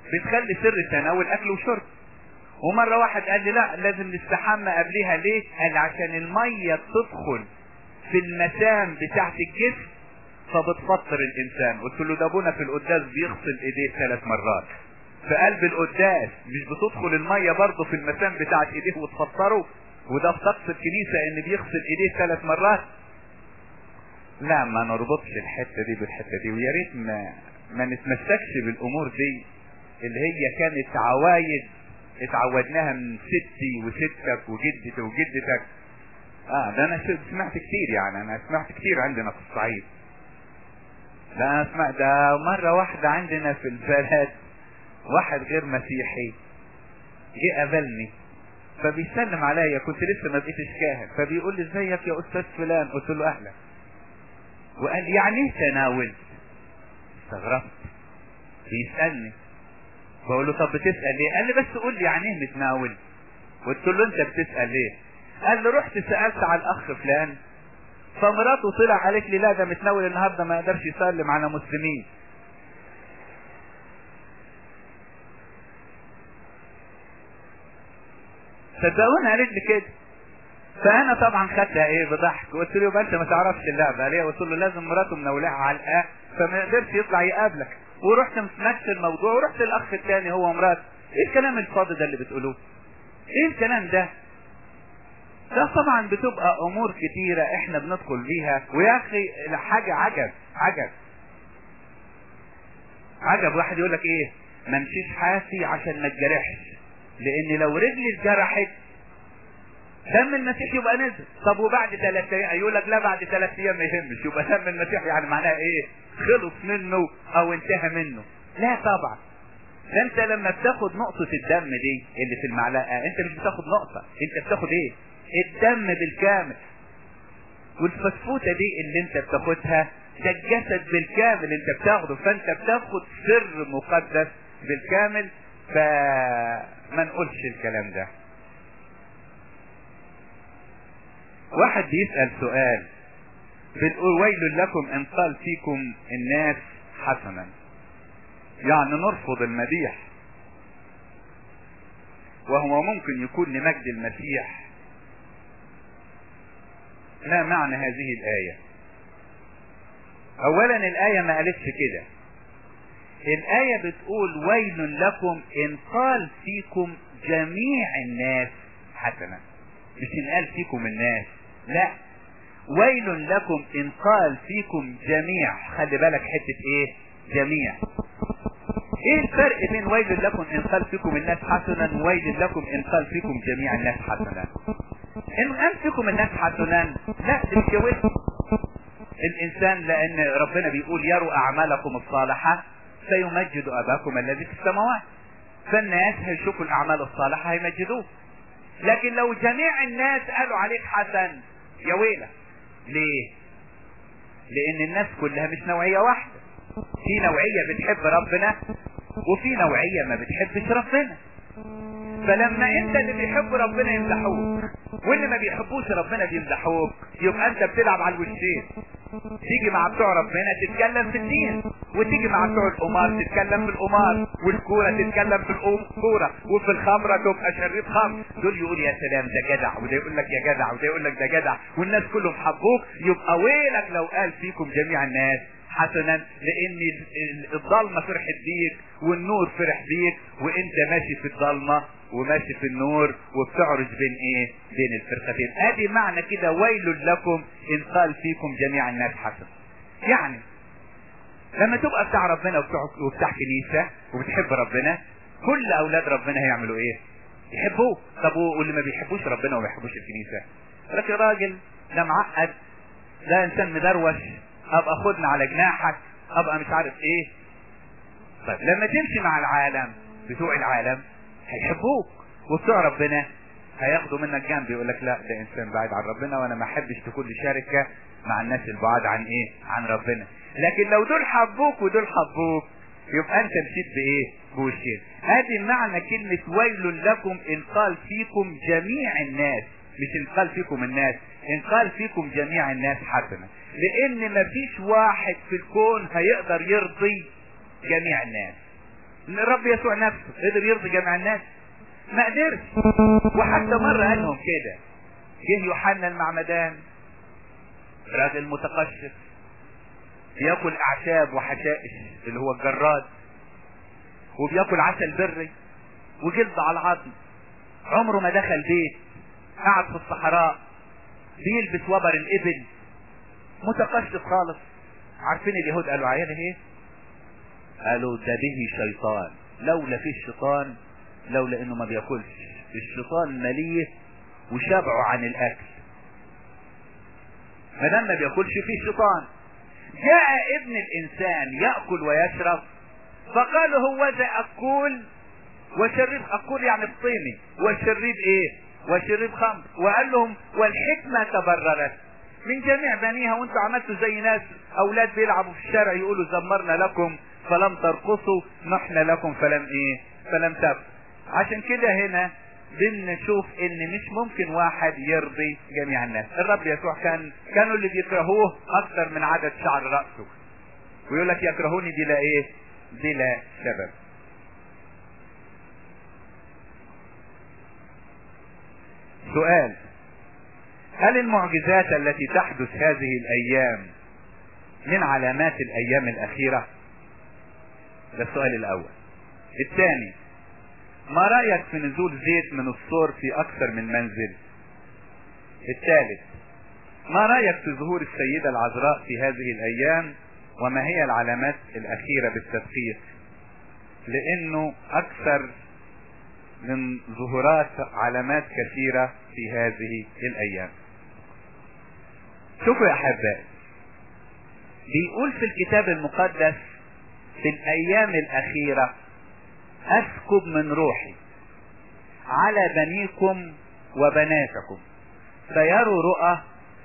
بتخلي سر التناول اكل وشرب ومرة واحد قال لي لا لازم نستحمى قبلها ليه قال عشان المية تدخل في المسام بتاعت الجسم فبتفطر الانسان قلت له ده ابونا في القداس بيغسل ايديه ثلاث مرات في قلب القداس مش بتدخل المية برضه في المسام بتاعت ايديه وتفطره وده في طقس الكنيسة ان بيغسل ايديه ثلاث مرات لا ما نربطش الحتة دي بالحتة دي ويا ريت ما ما نتمسكش بالامور دي اللي هي كانت عوايد اتعودناها من ستي وستك وجدتي وجدتك اه ده انا سمعت كتير يعني انا سمعت كتير عندنا في الصعيد ده انا سمعت ده مرة واحدة عندنا في البلد واحد غير مسيحي جه قابلني فبيسلم عليا كنت لسه ما بقيتش كاهن فبيقول لي ازيك يا استاذ فلان قلت له اهلا وقال يعني ايه تناول استغربت بيسالني بقول له طب بتسال ليه قال لي بس قول لي يعني ايه متناول قلت له انت بتسال ليه قال لي رحت سالت على الاخ فلان فمراته طلع قالت لي لا ده متناول النهارده ما يقدرش يسلم على مسلمين صدقوني قالت لي كده فانا طبعا خدتها ايه بضحك قلت له يبقى انت ما تعرفش اللعبه ليه قلت له لازم مراته منولعه على الآه فما يقدرش يطلع يقابلك ورحت نفس الموضوع ورحت الاخ الثاني هو مراته ايه الكلام الفاضي ده اللي بتقولوه ايه الكلام ده ده طبعا بتبقى امور كتيرة احنا بندخل فيها ويا اخي حاجة عجب عجب عجب واحد يقول لك ايه ما امشيش حافي عشان ما اتجرحش لان لو رجلي اتجرحت دم المسيح يبقى نزل طب وبعد ثلاث ايام يقول لك لا بعد ثلاث ايام ما يهمش يبقى دم المسيح يعني معناها ايه خلص منه او انتهى منه لا طبعا ده انت لما بتاخد نقطة الدم دي اللي في المعلقة انت مش بتاخد نقطة انت بتاخد ايه الدم بالكامل والفسفوتة دي اللي انت بتاخدها ده الجسد بالكامل انت بتاخده فانت بتاخد سر مقدس بالكامل فما نقولش الكلام ده واحد بيسأل سؤال بنقول ويل لكم ان قال فيكم الناس حسنا يعني نرفض المديح وهو ممكن يكون لمجد المسيح ما معنى هذه الآية اولا الآية ما قالتش كده الآية بتقول ويل لكم ان قال فيكم جميع الناس حسنا مش ان قال فيكم الناس لا ويل لكم ان قال فيكم جميع خلي بالك حتة ايه جميع ايه الفرق بين ويل لكم ان قال فيكم الناس حسنا ويل لكم ان قال فيكم جميع الناس حسنا ان قال فيكم الناس حسنا لا دي مش ويل الانسان لان ربنا بيقول يروا اعمالكم الصالحة سيمجد اباكم الذي في السماوات فالناس هيشوفوا الاعمال الصالحة هيمجدوه لكن لو جميع الناس قالوا عليك حسن يا ويلك ليه لان الناس كلها مش نوعية واحدة في نوعية بتحب ربنا وفي نوعية ما بتحبش ربنا فلما انت اللي بيحب ربنا يمدحوك واللي ما بيحبوش ربنا بيمدحوك يبقى انت بتلعب على الوشين تيجي مع بتوع ربنا تتكلم في الدين وتيجي مع بتوع القمار تتكلم في القمار والكوره تتكلم في الكوره وفي الخمره تبقى شريط خمر دول يقول يا سلام ده جدع وده يقول لك يا جدع وده يقول لك ده جدع والناس كلهم حبوك يبقى ويلك لو قال فيكم جميع الناس حسنا لان الضلمه فرحت بيك والنور فرح بيك وانت ماشي في الضلمه وماشي في النور وبتعرج بين ايه بين الفرقتين ادي معنى كده ويل لكم ان قال فيكم جميع الناس حسن يعني لما تبقى بتاع ربنا وبتاع, وبتاع كنيسة وبتحب ربنا كل اولاد ربنا هيعملوا ايه يحبوه طب واللي ما بيحبوش ربنا وما بيحبوش الكنيسة لك يا راجل ده معقد ده انسان مدروش ابقى خدنا على جناحك ابقى مش عارف ايه طيب لما تمشي مع العالم بتوع العالم هيحبوك وبتوع ربنا هياخدوا منك جنب يقول لك لا ده انسان بعيد عن ربنا وانا ما احبش تكون لي شركه مع الناس البعاد عن ايه عن ربنا لكن لو دول حبوك ودول حبوك يبقى انت مشيت بايه بوشين ادي معنى كلمة ويل لكم ان قال فيكم جميع الناس مش ان قال فيكم الناس ان قال فيكم جميع الناس حسنا لان مفيش واحد في الكون هيقدر يرضي جميع الناس ان الرب يسوع نفسه قدر يرضي جميع الناس ما قدرش وحتى مرة قال لهم كده جه يوحنا المعمدان راجل متقشف بياكل اعشاب وحشائش اللي هو الجراد وبياكل عسل بري وجلد على العظم عمره ما دخل بيت قعد في الصحراء بيلبس وبر الابل متقشف خالص عارفين اليهود قالوا عياله ايه قالوا ده به شيطان لولا فيه الشيطان لولا انه ما بياكلش الشيطان مليه وشبعه عن الاكل ما دام ما بياكلش فيه شيطان جاء ابن الانسان ياكل ويشرب فقالوا هو ذا اكل وشريب اكل يعني بطيني والشريب ايه وشريب خمر وقال لهم والحكمه تبررت من جميع بنيها وانتوا عملتوا زي ناس اولاد بيلعبوا في الشارع يقولوا زمرنا لكم فلم ترقصوا نحن لكم فلم ايه فلم تبقوا عشان كده هنا بنشوف ان مش ممكن واحد يرضي جميع الناس الرب يسوع كان كانوا اللي بيكرهوه اكثر من عدد شعر رأسه ويقول لك يكرهوني بلا ايه بلا سبب سؤال هل المعجزات التي تحدث هذه الايام من علامات الايام الاخيرة ده السؤال الاول الثاني ما رأيك في نزول زيت من الصور في اكثر من منزل الثالث ما رأيك في ظهور السيدة العذراء في هذه الايام وما هي العلامات الاخيرة بالتدقيق لانه اكثر من ظهورات علامات كثيرة في هذه الايام شوفوا يا احبائي بيقول في الكتاب المقدس في الايام الاخيرة اسكب من روحي على بنيكم وبناتكم فيروا رؤى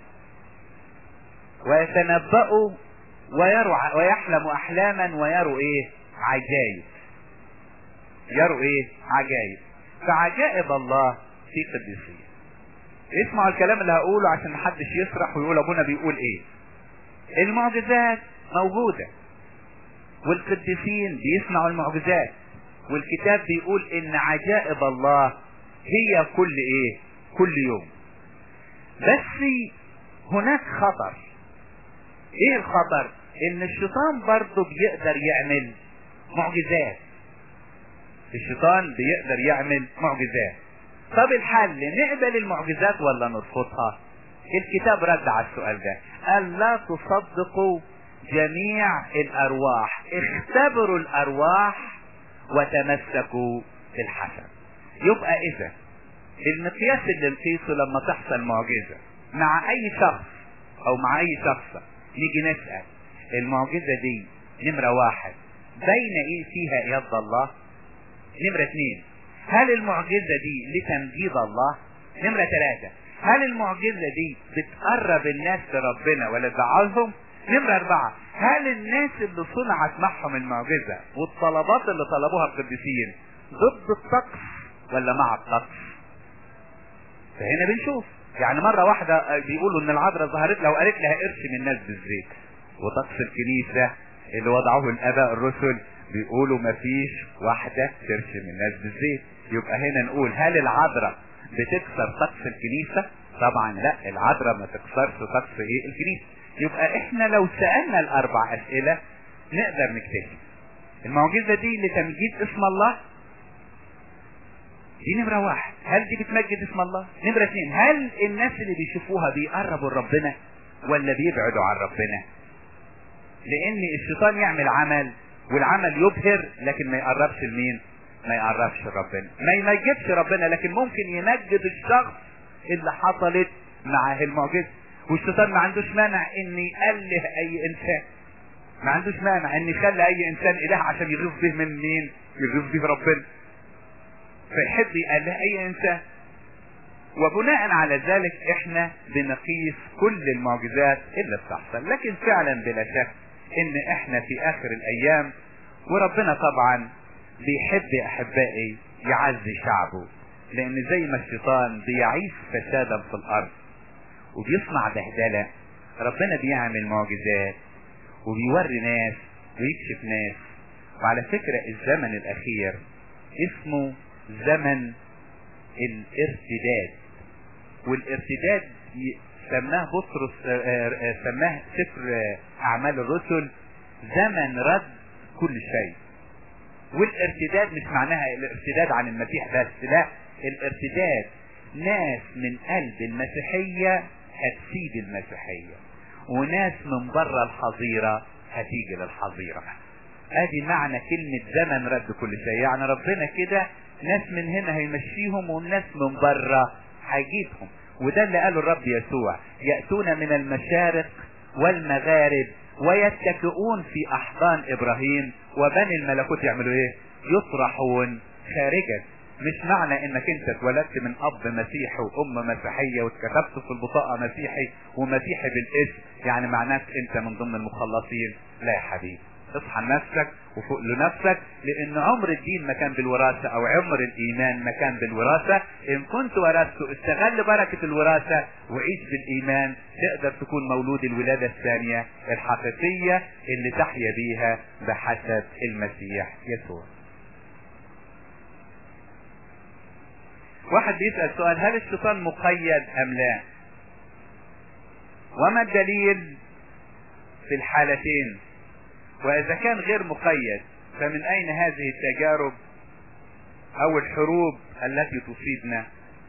ويتنبأوا ويروا ويحلموا احلاما ويروا ايه عجائب يروا ايه عجائب فعجائب الله في قديسية اسمعوا الكلام اللي هقوله عشان محدش يسرح ويقول ابونا بيقول ايه المعجزات موجودة والقديسين بيسمعوا المعجزات والكتاب بيقول ان عجائب الله هي كل ايه كل يوم بس هناك خطر ايه الخطر ان الشيطان برضه بيقدر يعمل معجزات الشيطان بيقدر يعمل معجزات طب الحل نقبل المعجزات ولا نرفضها الكتاب رد على السؤال ده قال لا تصدقوا جميع الارواح اختبروا الارواح وتمسكوا بالحسن يبقى اذا المقياس اللي نقيسه لما تحصل معجزة مع اي شخص او مع اي شخص نيجي نسأل المعجزة دي نمرة واحد بين ايه فيها يد الله نمرة اثنين هل المعجزة دي لتمجيد الله نمرة ثلاثة هل المعجزة دي بتقرب الناس لربنا ولا تزعلهم نمرة أربعة هل الناس اللي صنعت معهم المعجزة والطلبات اللي طلبوها القديسين ضد الطقس ولا مع الطقس فهنا بنشوف يعني مرة واحدة بيقولوا ان العذراء ظهرت لها وقالت لها ارسم الناس بالزيت وطقس الكنيسة اللي وضعوه الاباء الرسل بيقولوا مفيش واحدة ترسم الناس بالزيت يبقى هنا نقول هل العذراء بتكسر طقس الكنيسة طبعا لا العذراء ما تكسرش طقس ايه الكنيسة يبقى احنا لو سألنا الاربع اسئلة نقدر نكتشف المعجزة دي لتمجيد اسم الله دي نمرة واحد هل دي بتمجد اسم الله نمرة اثنين هل الناس اللي بيشوفوها بيقربوا لربنا ولا بيبعدوا عن ربنا لان الشيطان يعمل عمل والعمل يبهر لكن ما يقربش لمين ما يقربش ربنا ما يمجدش ربنا لكن ممكن يمجد الشخص اللي حصلت معاه المعجزة والشيطان ما عندوش مانع ان يأله اي انسان ما عندوش مانع ان يخلي اي انسان اله عشان يغيظ به من مين يغيظ به ربنا فيحب يأله اي انسان وبناء على ذلك احنا بنقيس كل المعجزات اللي بتحصل لكن فعلا بلا شك ان احنا في اخر الايام وربنا طبعا بيحب يا احبائي يعزي شعبه لان زي ما الشيطان بيعيش فسادا في الارض وبيصنع بهدلة ربنا بيعمل معجزات وبيوري ناس ويكشف ناس وعلى فكرة الزمن الاخير اسمه زمن الارتداد والارتداد سماه بطرس سماه سفر اعمال الرسل زمن رد كل شيء والارتداد مش معناها الارتداد عن المسيح بس لا الارتداد ناس من قلب المسيحية هتسيب المسيحية وناس من بره الحظيرة هتيجي للحظيرة ادي معنى كلمة زمن رد كل شيء يعني ربنا كده ناس من هنا هيمشيهم وناس من بره هيجيبهم وده اللي قاله الرب يسوع يأتون من المشارق والمغارب ويتكئون في احضان ابراهيم وبني الملكوت يعملوا ايه يطرحون خارجا مش معنى انك انت اتولدت من اب مسيحي وام مسيحية واتكتبت في البطاقة مسيحي ومسيحي بالاسم يعني معناك انت من ضمن المخلصين لا يا حبيبي اصحى لنفسك وفوق لنفسك لان عمر الدين ما كان بالوراثة او عمر الايمان ما كان بالوراثة ان كنت ورثته استغل بركة الوراثة وعيش بالايمان تقدر تكون مولود الولادة الثانية الحقيقية اللي تحيا بيها بحسب المسيح يسوع واحد بيسأل سؤال هل الشيطان مقيد ام لا وما الدليل في الحالتين واذا كان غير مقيد فمن اين هذه التجارب او الحروب التي تصيبنا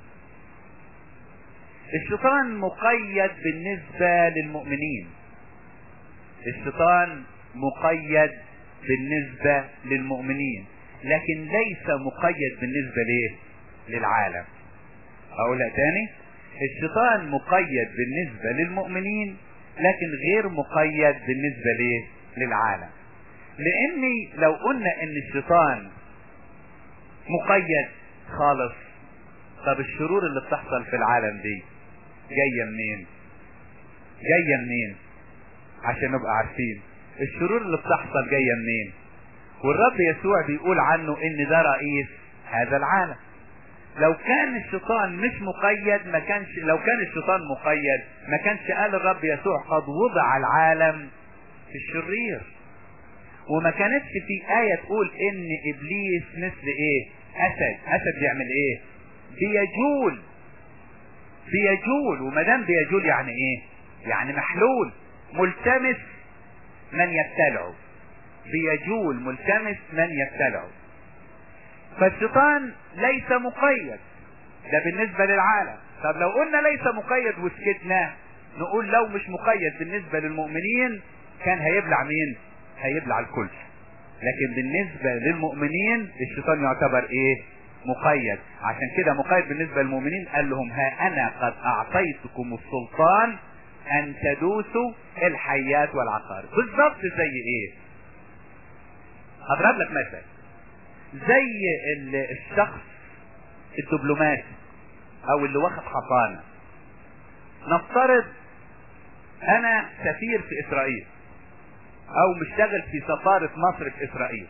الشيطان مقيد بالنسبة للمؤمنين الشيطان مقيد بالنسبة للمؤمنين لكن ليس مقيد بالنسبة ليه للعالم اقولها تاني الشيطان مقيد بالنسبة للمؤمنين لكن غير مقيد بالنسبة ليه للعالم لاني لو قلنا ان الشيطان مقيد خالص طب الشرور اللي بتحصل في العالم دي جاية منين جاية منين عشان نبقى عارفين الشرور اللي بتحصل جاية منين والرب يسوع بيقول عنه ان ده رئيس هذا العالم لو كان الشيطان مش مقيد ما كانش لو كان الشيطان مقيد ما كانش قال الرب يسوع قد وضع العالم في الشرير وما كانتش في آية تقول ان ابليس مثل ايه اسد اسد بيعمل ايه بيجول بيجول وما دام بيجول يعني ايه يعني محلول ملتمس من يبتلعه بيجول ملتمس من يبتلعه فالشيطان ليس مقيد ده بالنسبة للعالم طب لو قلنا ليس مقيد وسكتنا نقول لو مش مقيد بالنسبة للمؤمنين كان هيبلع مين هيبلع الكل لكن بالنسبة للمؤمنين الشيطان يعتبر ايه مقيد عشان كده مقيد بالنسبة للمؤمنين قال لهم ها انا قد اعطيتكم السلطان ان تدوسوا الحيات والعقارب بالظبط زي ايه اضرب لك مثل زي الشخص الدبلوماسي او اللي واخد حصانة نفترض انا سفير في اسرائيل او مشتغل في سفارة مصر في اسرائيل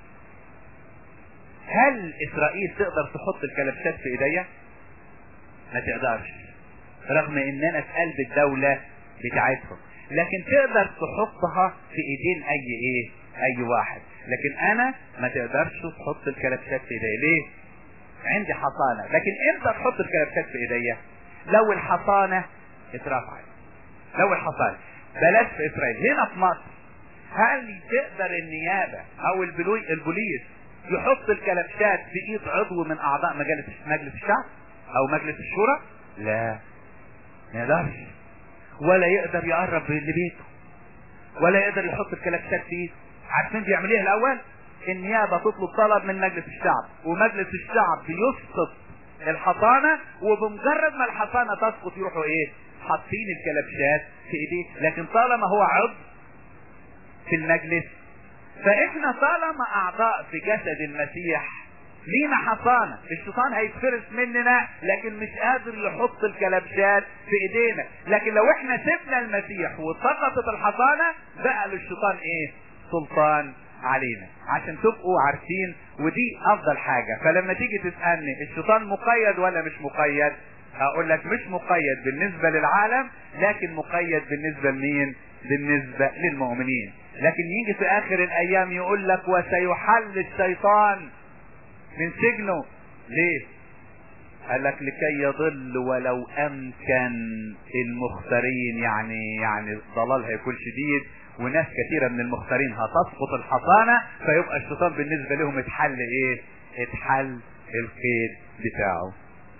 هل اسرائيل تقدر تحط الكلبشات في ايديا ما تقدرش رغم ان انا في قلب الدولة بتاعتهم لكن تقدر تحطها في ايدين اي ايه اي واحد لكن انا ما تقدرش تحط الكلبشات في ايديا ليه عندي حصانة لكن امتى تحط الكلبشات في ايديا لو الحصانة اترفعت لو الحصانة بلاش في اسرائيل هنا في مصر هل تقدر النيابة او البلوي البوليس يحط الكلبشات في ايد عضو من اعضاء مجلس مجلس الشعب او مجلس الشورى لا ما يقدرش ولا يقدر يقرب لبيته ولا يقدر يحط الكلبشات في ايده عارفين بيعمل ايه الاول النيابه تطلب طلب من مجلس الشعب ومجلس الشعب بيسقط الحصانه وبمجرد ما الحصانه تسقط يروحوا ايه حاطين الكلبشات في ايديه لكن طالما هو عضو في المجلس فاحنا طالما اعضاء في جسد المسيح لينا حصانة الشيطان هيتفرس مننا لكن مش قادر يحط الكلبشات في ايدينا لكن لو احنا سيبنا المسيح وسقطت الحصانة بقى للشيطان ايه سلطان علينا عشان تبقوا عارفين ودي افضل حاجة فلما تيجي تسألني الشيطان مقيد ولا مش مقيد هقول لك مش مقيد بالنسبة للعالم لكن مقيد بالنسبة لمين بالنسبة للمؤمنين لكن يجي في اخر الايام يقول لك وسيحل الشيطان من سجنه ليه قال لك لكي يضل ولو امكن المختارين يعني يعني الضلال هيكون شديد وناس كثيره من المختارين هتسقط الحصانه فيبقى الشيطان بالنسبه لهم اتحل ايه اتحل القيد بتاعه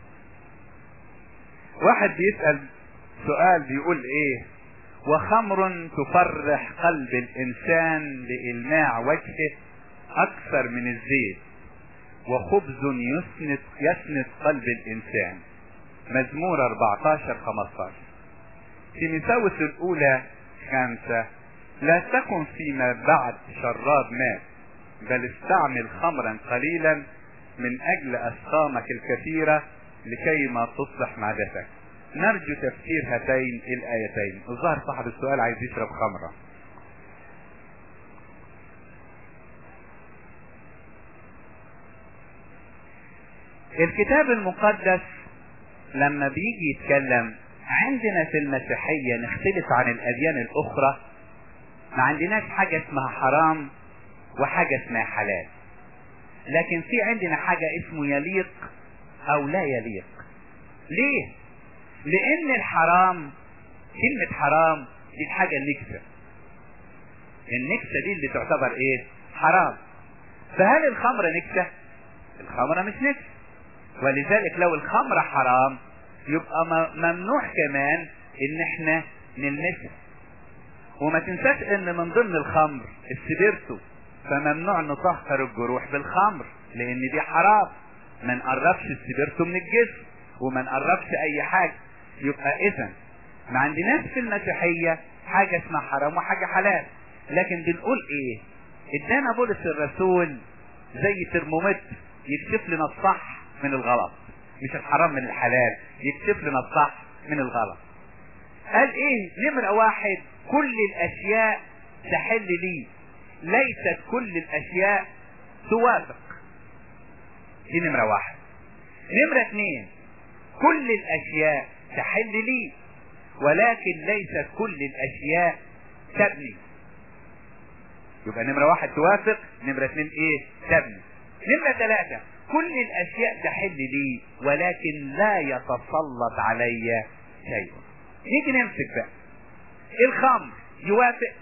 واحد بيسال سؤال بيقول ايه وخمر تفرح قلب الانسان لإلماع وجهه اكثر من الزيت وخبز يسند يسند قلب الانسان مزمور 14 15 تيموثاوس الاولى خمسة لا تكن فيما بعد شراب ماء بل استعمل خمرا قليلا من اجل اسقامك الكثيرة لكي ما تصلح معدتك نرجو تفسير هاتين الايتين الظاهر صاحب السؤال عايز يشرب خمرة الكتاب المقدس لما بيجي يتكلم عندنا في المسيحية نختلف عن الأديان الأخرى ما عندناش حاجة اسمها حرام وحاجة اسمها حلال لكن في عندنا حاجة اسمه يليق أو لا يليق ليه؟ لأن الحرام كلمة حرام دي الحاجة النكسة النكسة دي اللي تعتبر ايه؟ حرام فهل الخمرة نكسة؟ الخمرة مش نكسة ولذلك لو الخمرة حرام يبقى ممنوع كمان ان احنا نلمسها وما تنساش ان من ضمن الخمر السبيرتو فممنوع نطهر الجروح بالخمر لان دي حرام ما نقربش السبيرتو من الجسم وما نقربش اي حاجة يبقى اذا ما عندناش في المسيحية حاجة اسمها حرام وحاجة حلال لكن بنقول ايه ادانا بولس الرسول زي ترمومتر يكشف لنا الصح من الغلط مش الحرام من الحلال يكشف لنا الصح من الغلط قال ايه نمرة واحد كل الاشياء تحل لي ليست كل الاشياء توافق دي نمرة واحد نمرة اثنين كل الاشياء تحل لي ولكن ليست كل الاشياء تبني يبقى نمرة واحد توافق نمرة اثنين ايه تبني نمرة ثلاثة كل الاشياء تحل لي ولكن لا يتسلط علي شيء نيجي نمسك بقى الخمر يوافق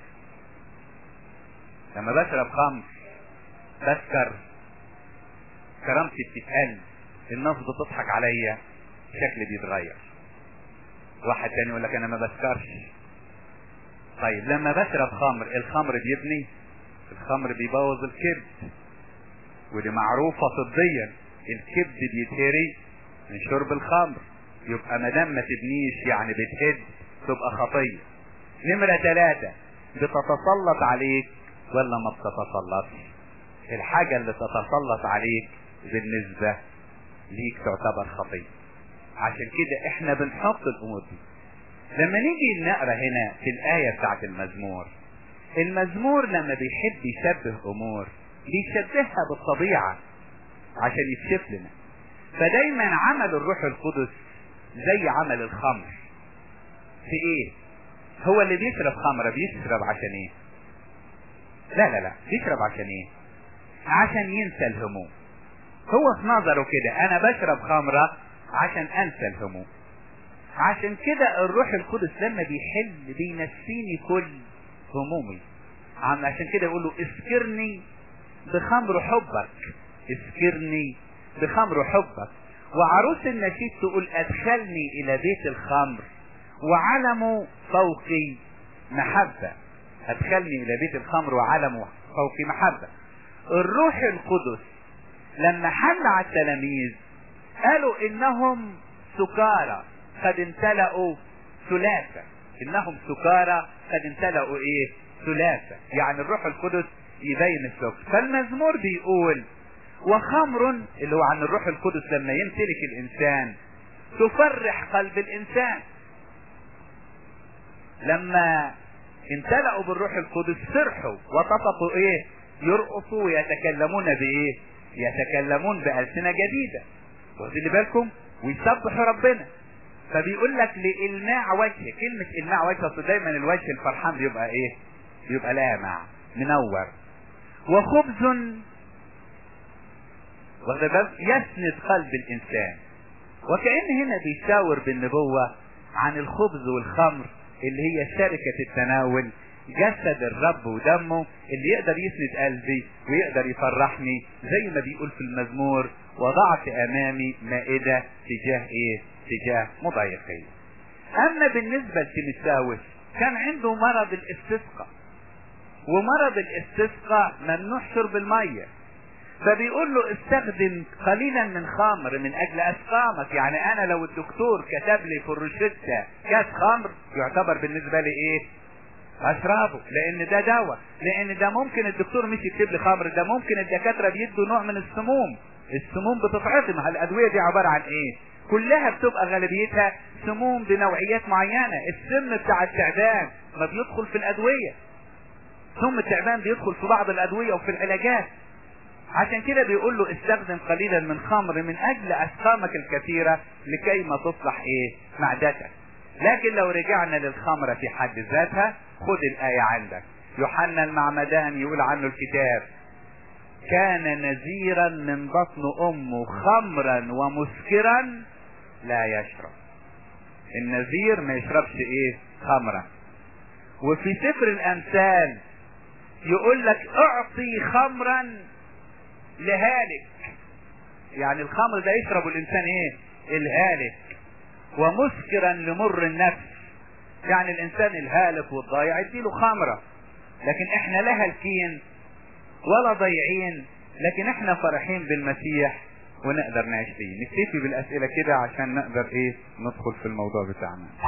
لما بشرب خمر بسكر كرامتي بتتقل الناس بتضحك عليا شكلي بيتغير واحد تاني يقول لك انا ما بسكرش طيب لما بشرب خمر الخمر بيبني الخمر بيبوظ الكبد ودي معروفة طبيا الكبد بيتهري من شرب الخمر يبقى ما دام ما تبنيش يعني بتهد تبقى خطية نمرة ثلاثة بتتسلط عليك ولا ما بتتسلطش الحاجة اللي تتسلط عليك بالنسبة ليك تعتبر خطية عشان كده احنا بنحط الامور دي لما نيجي نقرا هنا في الآية بتاعت المزمور المزمور لما بيحب يشبه امور بيشبهها بالطبيعة عشان يكشف لنا فدايما عمل الروح القدس زي عمل الخمر في ايه هو اللي بيشرب خمرة بيشرب عشان ايه لا لا لا بيشرب عشان ايه عشان ينسى الهموم هو في نظره كده انا بشرب خمرة عشان انسى الهموم عشان كده الروح القدس لما بيحل بينسيني كل همومي عم عشان كده يقول له اسكرني بخمر حبك اسكرني بخمر حبك وعروس النشيد تقول ادخلني الى بيت الخمر وعلمه فوقي محبة ادخلني الى بيت الخمر وعلمه فوقي محبة الروح القدس لما حل على التلاميذ قالوا انهم سكارى قد امتلأوا ثلاثة انهم سكارى قد امتلأوا ايه ثلاثة يعني الروح القدس يبين السكر فالمزمور بيقول وخمر اللي هو عن الروح القدس لما يمتلك الانسان تفرح قلب الانسان لما امتلأوا بالروح القدس فرحوا وطفقوا ايه يرقصوا ويتكلمون بايه يتكلمون بألسنة جديدة واخدين بالكم ويسبحوا ربنا فبيقول لك لإلماع وجه كلمة إلماع وجه أصل دايما الوجه الفرحان بيبقى إيه؟ يبقى لامع منور وخبز واخد بالك يسند قلب الانسان وكأن هنا بيشاور بالنبوة عن الخبز والخمر اللي هي شركة التناول جسد الرب ودمه اللي يقدر يسند قلبي ويقدر يفرحني زي ما بيقول في المزمور وضعت امامي مائدة تجاه ايه تجاه مضايقين اما بالنسبة لتيمساوس كان عنده مرض الاستسقاء ومرض الاستسقاء ممنوع شرب المية فبيقول له استخدم قليلا من خمر من اجل اسقامك يعني انا لو الدكتور كتب لي في الروشتة كاس خمر يعتبر بالنسبة لي ايه اشربه لان ده دواء لان ده ممكن الدكتور مش يكتب لي خمر ده ممكن الدكاترة بيدوا نوع من السموم السموم بتتعاطم الادوية دي عبارة عن ايه كلها بتبقى غالبيتها سموم بنوعيات معينة السم بتاع التعبان ما بيدخل في الادوية سم التعبان بيدخل في بعض الادوية وفي العلاجات عشان كده بيقول له استخدم قليلا من خمر من اجل اسقامك الكثيرة لكي ما تصلح ايه معدتك لكن لو رجعنا للخمرة في حد ذاتها خد الآية عندك يوحنا المعمدان يقول عنه الكتاب كان نذيرا من بطن امه خمرا ومسكرا لا يشرب النذير ما يشربش ايه خمرا وفي سفر الامثال يقول لك اعطي خمرا لهالك يعني الخمر ده يشربه الانسان ايه الهالك ومسكرا لمر النفس يعني الانسان الهالك والضايع يديله خمرة لكن احنا لا هالكين ولا ضايعين لكن احنا فرحين بالمسيح ونقدر نعيش فيه نكتفي بالاسئلة كده عشان نقدر ايه ندخل في الموضوع بتاعنا